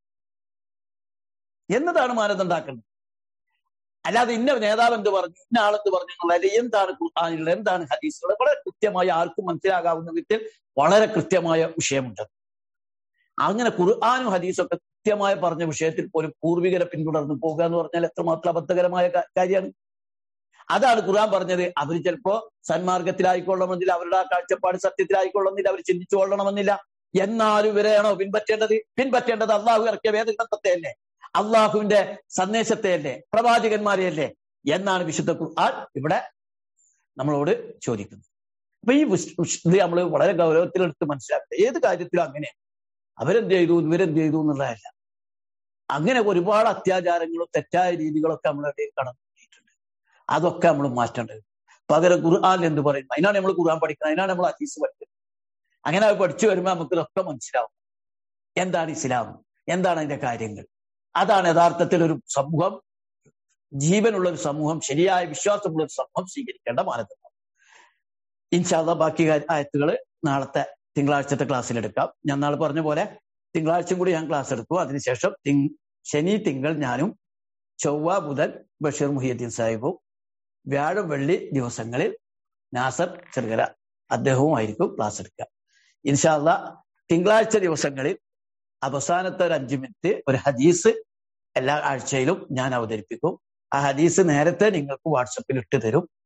എന്നതാണ് മാനദണ്ഡാക്കേണ്ടത് അല്ലാതെ ഇന്ന നേതാവ് എന്ത് പറഞ്ഞു ഇന്ന ആളെന്ത് പറഞ്ഞു എന്നുള്ളത് എന്താണ് ഖുർആാനിലുള്ളത് എന്താണ് ഹദീസുള്ളത് വളരെ കൃത്യമായി ആർക്കും മനസ്സിലാകാവുന്ന വിധത്തിൽ വളരെ കൃത്യമായ വിഷയമുണ്ട് അങ്ങനെ ഖുർആാനും ഹദീസും ഒക്കെ കൃത്യമായി പറഞ്ഞ വിഷയത്തിൽ പോലും പൂർവികരെ പിന്തുടർന്ന് പോകുക എന്ന് പറഞ്ഞാൽ എത്രമാത്രം അബദ്ധകരമായ കാര്യമാണ് അതാണ് ഖുർആൻ പറഞ്ഞത് അവർ ചിലപ്പോ സന്മാർഗത്തിലായിക്കൊള്ളണമെന്നില്ല അവരുടെ ആ കാഴ്ചപ്പാട് സത്യത്തിലായിക്കൊള്ളണമെന്നില്ല അവർ ചിന്തിച്ചു കൊള്ളണമെന്നില്ല എന്നാലും ഇവരെയാണോ പിൻപറ്റേണ്ടത് പിൻപറ്റേണ്ടത് അള്ളാഹു ഇറക്കിയ വേദഗ്രന്ഥത്തെ അല്ലേ അള്ളാഹുവിന്റെ സന്ദേശത്തെയല്ലേ പ്രവാചകന്മാരെയല്ലേ എന്നാണ് വിശുദ്ധ ഖുർആൻ ഇവിടെ നമ്മളോട് ചോദിക്കുന്നത് അപ്പൊ ഈ ഇത് നമ്മൾ വളരെ ഗൗരവത്തിലെടുത്ത് മനസ്സിലാക്കുക ഏത് കാര്യത്തിലും അങ്ങനെ അവരെന്ത് ചെയ്തു ഇവരെന്ത് ചെയ്തു എന്നുള്ളതല്ല അങ്ങനെ ഒരുപാട് അത്യാചാരങ്ങളും തെറ്റായ രീതികളൊക്കെ നമ്മുടെ ഇടയിൽ കടന്നു കൂടിയിട്ടുണ്ട് അതൊക്കെ നമ്മൾ മാറ്റേണ്ടത് പകരം ഖുർആൻ എന്ത് പറയുന്നു അതിനാണ് നമ്മൾ ഖുർആൻ പഠിക്കുന്നത് അതിനാണ് നമ്മൾ ഹദീസ് പഠിക്കുന്നത് അങ്ങനെ അത് പഠിച്ചു വരുമ്പോൾ നമുക്ക് ഇതൊക്കെ മനസ്സിലാവും എന്താണ് ഇസ്ലാം എന്താണ് അതിന്റെ കാര്യങ്ങൾ അതാണ് യഥാർത്ഥത്തിൽ ഒരു സമൂഹം ജീവനുള്ള ഒരു സമൂഹം ശരിയായ വിശ്വാസമുള്ള ഒരു സമൂഹം സ്വീകരിക്കേണ്ട മാനദണ്ഡം ഇൻഷാല്ല ബാക്കി ആയത്തുകൾ നാളത്തെ തിങ്കളാഴ്ചത്തെ ക്ലാസ്സിൽ എടുക്കാം ഞാൻ നാളെ പറഞ്ഞ പോലെ തിങ്കളാഴ്ചയും കൂടി ഞാൻ ക്ലാസ് എടുക്കും അതിനുശേഷം തിങ് ശനി തിങ്കൾ ഞാനും ചൊവ്വ ബുധൻ ബഷീർ മുഹിയുദ്ദീൻ സാഹിബും വ്യാഴം വെള്ളി ദിവസങ്ങളിൽ നാസർ ചെറുകര അദ്ദേഹവും ആയിരിക്കും ക്ലാസ് എടുക്കുക ഇൻഷാല്ല തിങ്കളാഴ്ച ദിവസങ്ങളിൽ അവസാനത്തെ ഒരു അഞ്ചു മിനിറ്റ് ഒരു ഹദീസ് എല്ലാ ആഴ്ചയിലും ഞാൻ അവതരിപ്പിക്കും ആ ഹദീസ് നേരത്തെ നിങ്ങൾക്ക് വാട്സപ്പിൽ ഇട്ട് തരും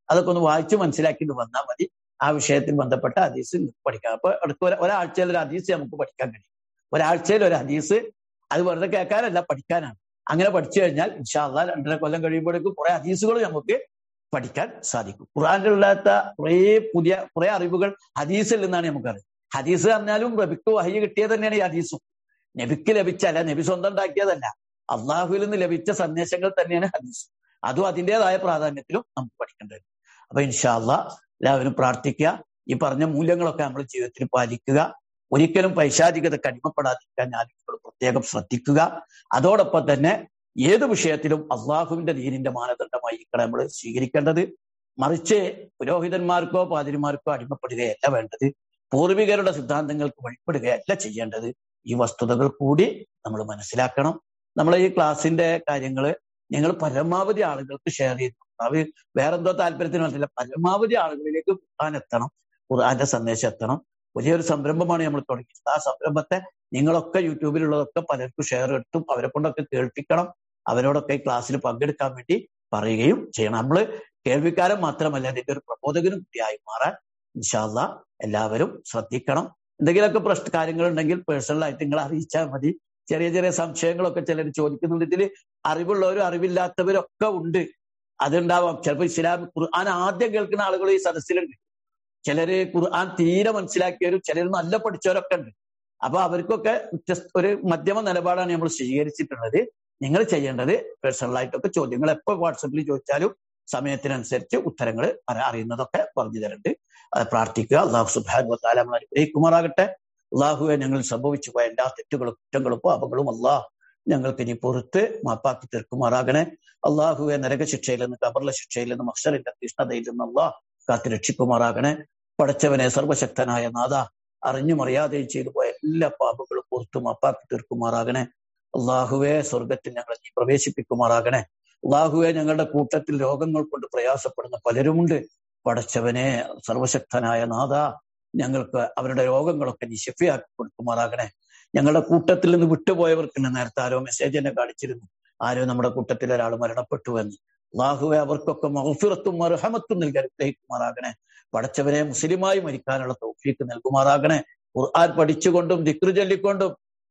അതൊക്കെ ഒന്ന് വായിച്ച് മനസ്സിലാക്കിയിട്ട് വന്നാൽ മതി ആ വിഷയത്തിൽ ബന്ധപ്പെട്ട ഹദീസ് പഠിക്കാം അപ്പൊ അടുത്ത ഒരാഴ്ചയിൽ ഒരു ഹദീസ് നമുക്ക് പഠിക്കാൻ കഴിയും ഒരാഴ്ചയിൽ ഒരു ഹദീസ് അത് വെറുതെ കേൾക്കാനല്ല പഠിക്കാനാണ് അങ്ങനെ പഠിച്ചു കഴിഞ്ഞാൽ ഇൻഷാല്ല രണ്ടര കൊല്ലം കഴിയുമ്പോഴേക്കും കുറെ ഹദീസുകൾ നമുക്ക് പഠിക്കാൻ സാധിക്കും ഖുറാനിലുള്ള കുറെ പുതിയ കുറെ അറിവുകൾ ഹദീസിൽ നിന്നാണ് നമുക്കറിയാം ഹദീസ് പറഞ്ഞാലും നബിക്ക് വഹി കിട്ടിയത് തന്നെയാണ് ഈ ഹദീസും നബിക്ക് ലഭിച്ചല്ല നബി സ്വന്തം ഉണ്ടാക്കിയതല്ല അള്ളാഹുവിൽ നിന്ന് ലഭിച്ച സന്ദേശങ്ങൾ തന്നെയാണ് ഹദീസ് അതും അതിൻ്റെതായ പ്രാധാന്യത്തിലും നമുക്ക് പഠിക്കേണ്ടത് അപ്പൊ ഇൻഷാല്ല എല്ലാവരും പ്രാർത്ഥിക്കുക ഈ പറഞ്ഞ മൂല്യങ്ങളൊക്കെ നമ്മൾ ജീവിതത്തിൽ പാലിക്കുക ഒരിക്കലും പൈശാചികതയ്ക്ക് അടിമപ്പെടാതിരിക്കാൻ ഞാൻ പ്രത്യേകം ശ്രദ്ധിക്കുക അതോടൊപ്പം തന്നെ ഏത് വിഷയത്തിലും അള്ളാഹുവിന്റെ ദീനിന്റെ മാനദണ്ഡമായി ഇക്കടെ നമ്മൾ സ്വീകരിക്കേണ്ടത് മറിച്ച് പുരോഹിതന്മാർക്കോ പാതിരിമാർക്കോ അടിമപ്പെടുകയല്ല വേണ്ടത് പൂർവികരുടെ സിദ്ധാന്തങ്ങൾക്ക് വഴിപ്പെടുകയല്ല ചെയ്യേണ്ടത് ഈ വസ്തുതകൾ കൂടി നമ്മൾ മനസ്സിലാക്കണം നമ്മൾ ഈ ക്ലാസിന്റെ കാര്യങ്ങൾ നിങ്ങൾ പരമാവധി ആളുകൾക്ക് ഷെയർ ചെയ്യുന്നു അത് വേറെന്തോ താല്പര്യത്തിന് വേണ്ടില്ല പരമാവധി ആളുകളിലേക്ക് ഖുർആൻ എത്തണം ഖുർആന്റെ സന്ദേശം എത്തണം വലിയൊരു സംരംഭമാണ് നമ്മൾ തുടങ്ങിയത് ആ സംരംഭത്തെ നിങ്ങളൊക്കെ യൂട്യൂബിലുള്ളതൊക്കെ പലർക്കും ഷെയർ എടുത്തും അവരെ കൊണ്ടൊക്കെ കേൾപ്പിക്കണം അവരോടൊക്കെ ഈ ക്ലാസ്സിൽ പങ്കെടുക്കാൻ വേണ്ടി പറയുകയും ചെയ്യണം നമ്മൾ കേൾവിക്കാരൻ മാത്രമല്ല അതിന്റെ ഒരു പ്രബോധകനും കൂടിയായി മാറാൻ ഇൻഷാല്ല എല്ലാവരും ശ്രദ്ധിക്കണം എന്തെങ്കിലുമൊക്കെ പ്രശ്ന കാര്യങ്ങളുണ്ടെങ്കിൽ പേഴ്സണലായിട്ട് നിങ്ങൾ അറിയിച്ചാൽ മതി ചെറിയ ചെറിയ സംശയങ്ങളൊക്കെ ചിലർ ചോദിക്കുന്നുണ്ട് ഇതിൽ അറിവുള്ളവരും അറിവില്ലാത്തവരും ഒക്കെ ഉണ്ട് അതുണ്ടാവാം ചിലപ്പോൾ ഇസ്ലാം ഖുർആൻ ആദ്യം കേൾക്കുന്ന ആളുകൾ ഈ സദസ്സിലുണ്ട് ചിലര് ഖുർആൻ തീരെ മനസ്സിലാക്കിയവരും ചിലർ നല്ല പഠിച്ചവരൊക്കെ ഉണ്ട് അപ്പൊ അവർക്കൊക്കെ ഒരു മധ്യമ നിലപാടാണ് നമ്മൾ സ്വീകരിച്ചിട്ടുള്ളത് നിങ്ങൾ ചെയ്യേണ്ടത് പേഴ്സണലായിട്ടൊക്കെ ചോദ്യങ്ങൾ എപ്പോൾ വാട്സപ്പിൽ ചോദിച്ചാലും സമയത്തിനനുസരിച്ച് ഉത്തരങ്ങൾ അറിയുന്നതൊക്കെ പറഞ്ഞു തരുന്നുണ്ട് അത് പ്രാർത്ഥിക്കുക അള്ളാഹു സുബാൻ വത്താല നമ്മൾ അനുഗ്രഹിക്കുമാറാകട്ടെ അള്ളാഹുവെ ഞങ്ങൾ സംഭവിച്ചു പോയ എല്ലാ തെറ്റുകളും കുറ്റങ്ങളും പാപങ്ങളും അള്ളാഹ് ഞങ്ങൾക്ക് ഇനി പുറത്ത് മാപ്പാക്കി തീർക്കുമാറാകണേ അള്ളാഹുവെ നരകശിക്ഷയിൽ നിന്ന് കബർല ശിക്ഷയിൽ നിന്ന് മക്ഷറിന്റെ തീഷ്ണതയിൽ നിന്ന് അള്ളാഹ് കാത്തു രക്ഷിക്കുമാറാകണേ പടച്ചവനെ സർവശക്തനായ നാഥ അറിഞ്ഞും അറിയാതെയും ചെയ്തു പോയ എല്ലാ പാപങ്ങളും പുറത്തു മാപ്പാക്കി തീർക്കുമാറാകണേ അള്ളാഹുവെ സ്വർഗത്തിൽ ഞങ്ങളെ നീ പ്രവേശിപ്പിക്കുമാറാകണേ അള്ളാഹുവെ ഞങ്ങളുടെ കൂട്ടത്തിൽ രോഗങ്ങൾ കൊണ്ട് പ്രയാസപ്പെടുന്ന പലരുമുണ്ട് പടച്ചവനെ സർവശക്തനായ നാഥ ഞങ്ങൾക്ക് അവരുടെ രോഗങ്ങളൊക്കെ നീ ശിഫയാക്കി കൊടുക്കുമാറാകണേ ഞങ്ങളുടെ കൂട്ടത്തിൽ നിന്ന് വിട്ടുപോയവർക്ക് നേരത്തെ ആരോ മെസ്സേജ് എന്നെ കാണിച്ചിരുന്നു ആരോ നമ്മുടെ കൂട്ടത്തിൽ ഒരാൾ മരണപ്പെട്ടു എന്ന് അള്ളാഹുവെ അവർക്കൊക്കെ മഹഫിറത്തും മർഹമത്തും നൽകി അനുഗ്രഹിക്കുമാറാകണേ പടച്ചവനെ മുസ്ലിമായി മരിക്കാനുള്ള തൗഫീക്ക് നൽകുമാറാകണേ ഖുർആൻ പഠിച്ചുകൊണ്ടും ദിക്ർ ചൊല്ലിക്കൊണ്ടും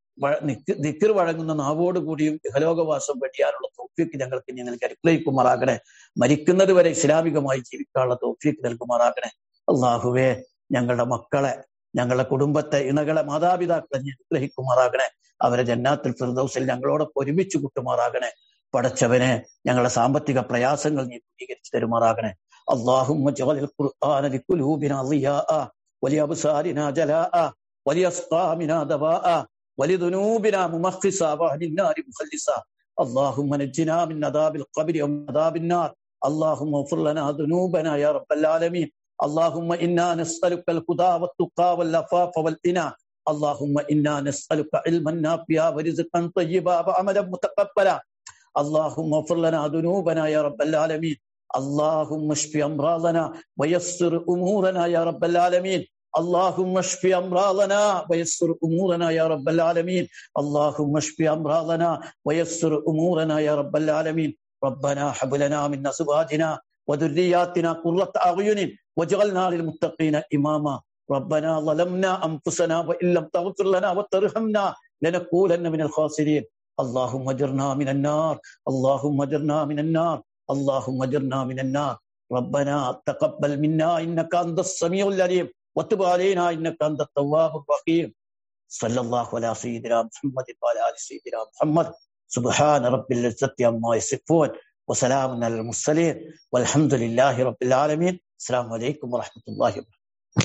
ദിക്ർ വഴങ്ങുന്ന നാവോട് കൂടിയും ഇഹലോകവാസം വെടിയാനുള്ള തൗഫീക്ക് ഞങ്ങൾക്ക് ഇനി നൽകി അനുഗ്രഹിക്കുമാറാകണേ മരിക്കുന്നത് വരെ ഇസ്ലാമികമായി ജീവിക്കാനുള്ള തൗഫീക്ക് നൽകുമാറാകണേ അള്ളാഹുവേ ഞങ്ങളുടെ മക്കളെ ഞങ്ങളുടെ കുടുംബത്തെ ഇണകളെ മാതാപിതാക്കളെ നീ അനുഗ്രഹിക്കുമാറാകണേ അവരെ ജന്നാത്തിൽ ഫിർദൌസിൽ ഞങ്ങളോടൊപ്പം ഒരുമിച്ച് കൂട്ടുമാറാകണേ പടച്ചവനെ ഞങ്ങളുടെ സാമ്പത്തിക പ്രയാസങ്ങൾ നീ ദൂരീകരിച്ചു തരുമാറാകണേ اللهم اجعل القرآن لقلوبنا ضياء ولأبصارنا جلاء ولأسقامنا دواء ولذنوبنا ممخصا وعن النار مخلصا اللهم نجنا من عذاب القبر ومن عذاب النار اللهم اغفر لنا ذنوبنا يا رب العالمين اللهم انا نسالك الهدى والتقى والعفاف والغنى اللهم انا نسالك علما نافعا ورزقا طيبا وعملا متقبلا اللهم اغفر لنا ذنوبنا يا رب العالمين اللهم اشف امراضنا ويسر امورنا يا رب العالمين اللهم اشف امراضنا ويسر امورنا يا رب العالمين اللهم اشف امراضنا ويسر امورنا يا رب العالمين ربنا هب لنا من ازواجنا وذرياتنا قرة اعين واجعلنا للمتقين اماما ربنا ظلمنا انفسنا وان لم تغفر لنا وترحمنا لنكونن من الخاسرين اللهم اجرنا من النار اللهم اجرنا من النار اللهم اجرنا من النار ربنا تقبل منا انك انت السميع العليم وتب علينا انك انت التواب الرحيم صلى الله على سيدنا محمد وعلى ال سيدنا محمد سبحان رب العزه عما يصفون وسلام على المرسلين والحمد لله رب العالمين السلام عليكم ورحمه الله وبركاته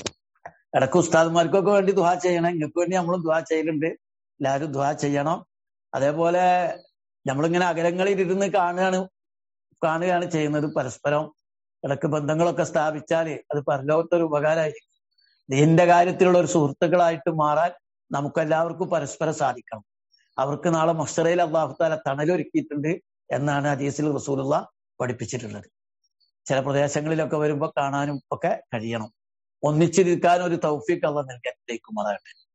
ഇടക്ക് ഉസ്താദ്മാർക്കൊക്കെ വേണ്ടി ദുഹാ ചെയ്യണം നിങ്ങൾക്ക് വേണ്ടി നമ്മളും ദുഹാ ചെയ്യലുണ്ട് എല്ലാവരും ദുഹാ ചെയ്യണം അതേപോലെ നമ്മളിങ്ങനെ അകലങ്ങളിൽ ഇരുന്ന് കാണുകയാണ് കാണുകയാണ് ചെയ്യുന്നത് പരസ്പരം ഇടക്ക് ബന്ധങ്ങളൊക്കെ സ്ഥാപിച്ചാൽ അത് പരലോകത്തൊരു ഉപകാരമായിരിക്കും ദീന്റെ കാര്യത്തിലുള്ള ഒരു സുഹൃത്തുക്കളായിട്ട് മാറാൻ നമുക്കെല്ലാവർക്കും പരസ്പരം സാധിക്കണം അവർക്ക് നാളെ മഷറയിൽ അള്ളാഹുത്താല തണലൊരുക്കിയിട്ടുണ്ട് എന്നാണ് ഹദീസിൽ റസൂലുള്ള പഠിപ്പിച്ചിട്ടുള്ളത് ചില പ്രദേശങ്ങളിലൊക്കെ വരുമ്പോൾ കാണാനും ഒക്കെ കഴിയണം ഒന്നിച്ചിരിക്കാൻ ഒരു തൗഫീഖ് അള്ള നൽകാൻ മാറാകട്ടെ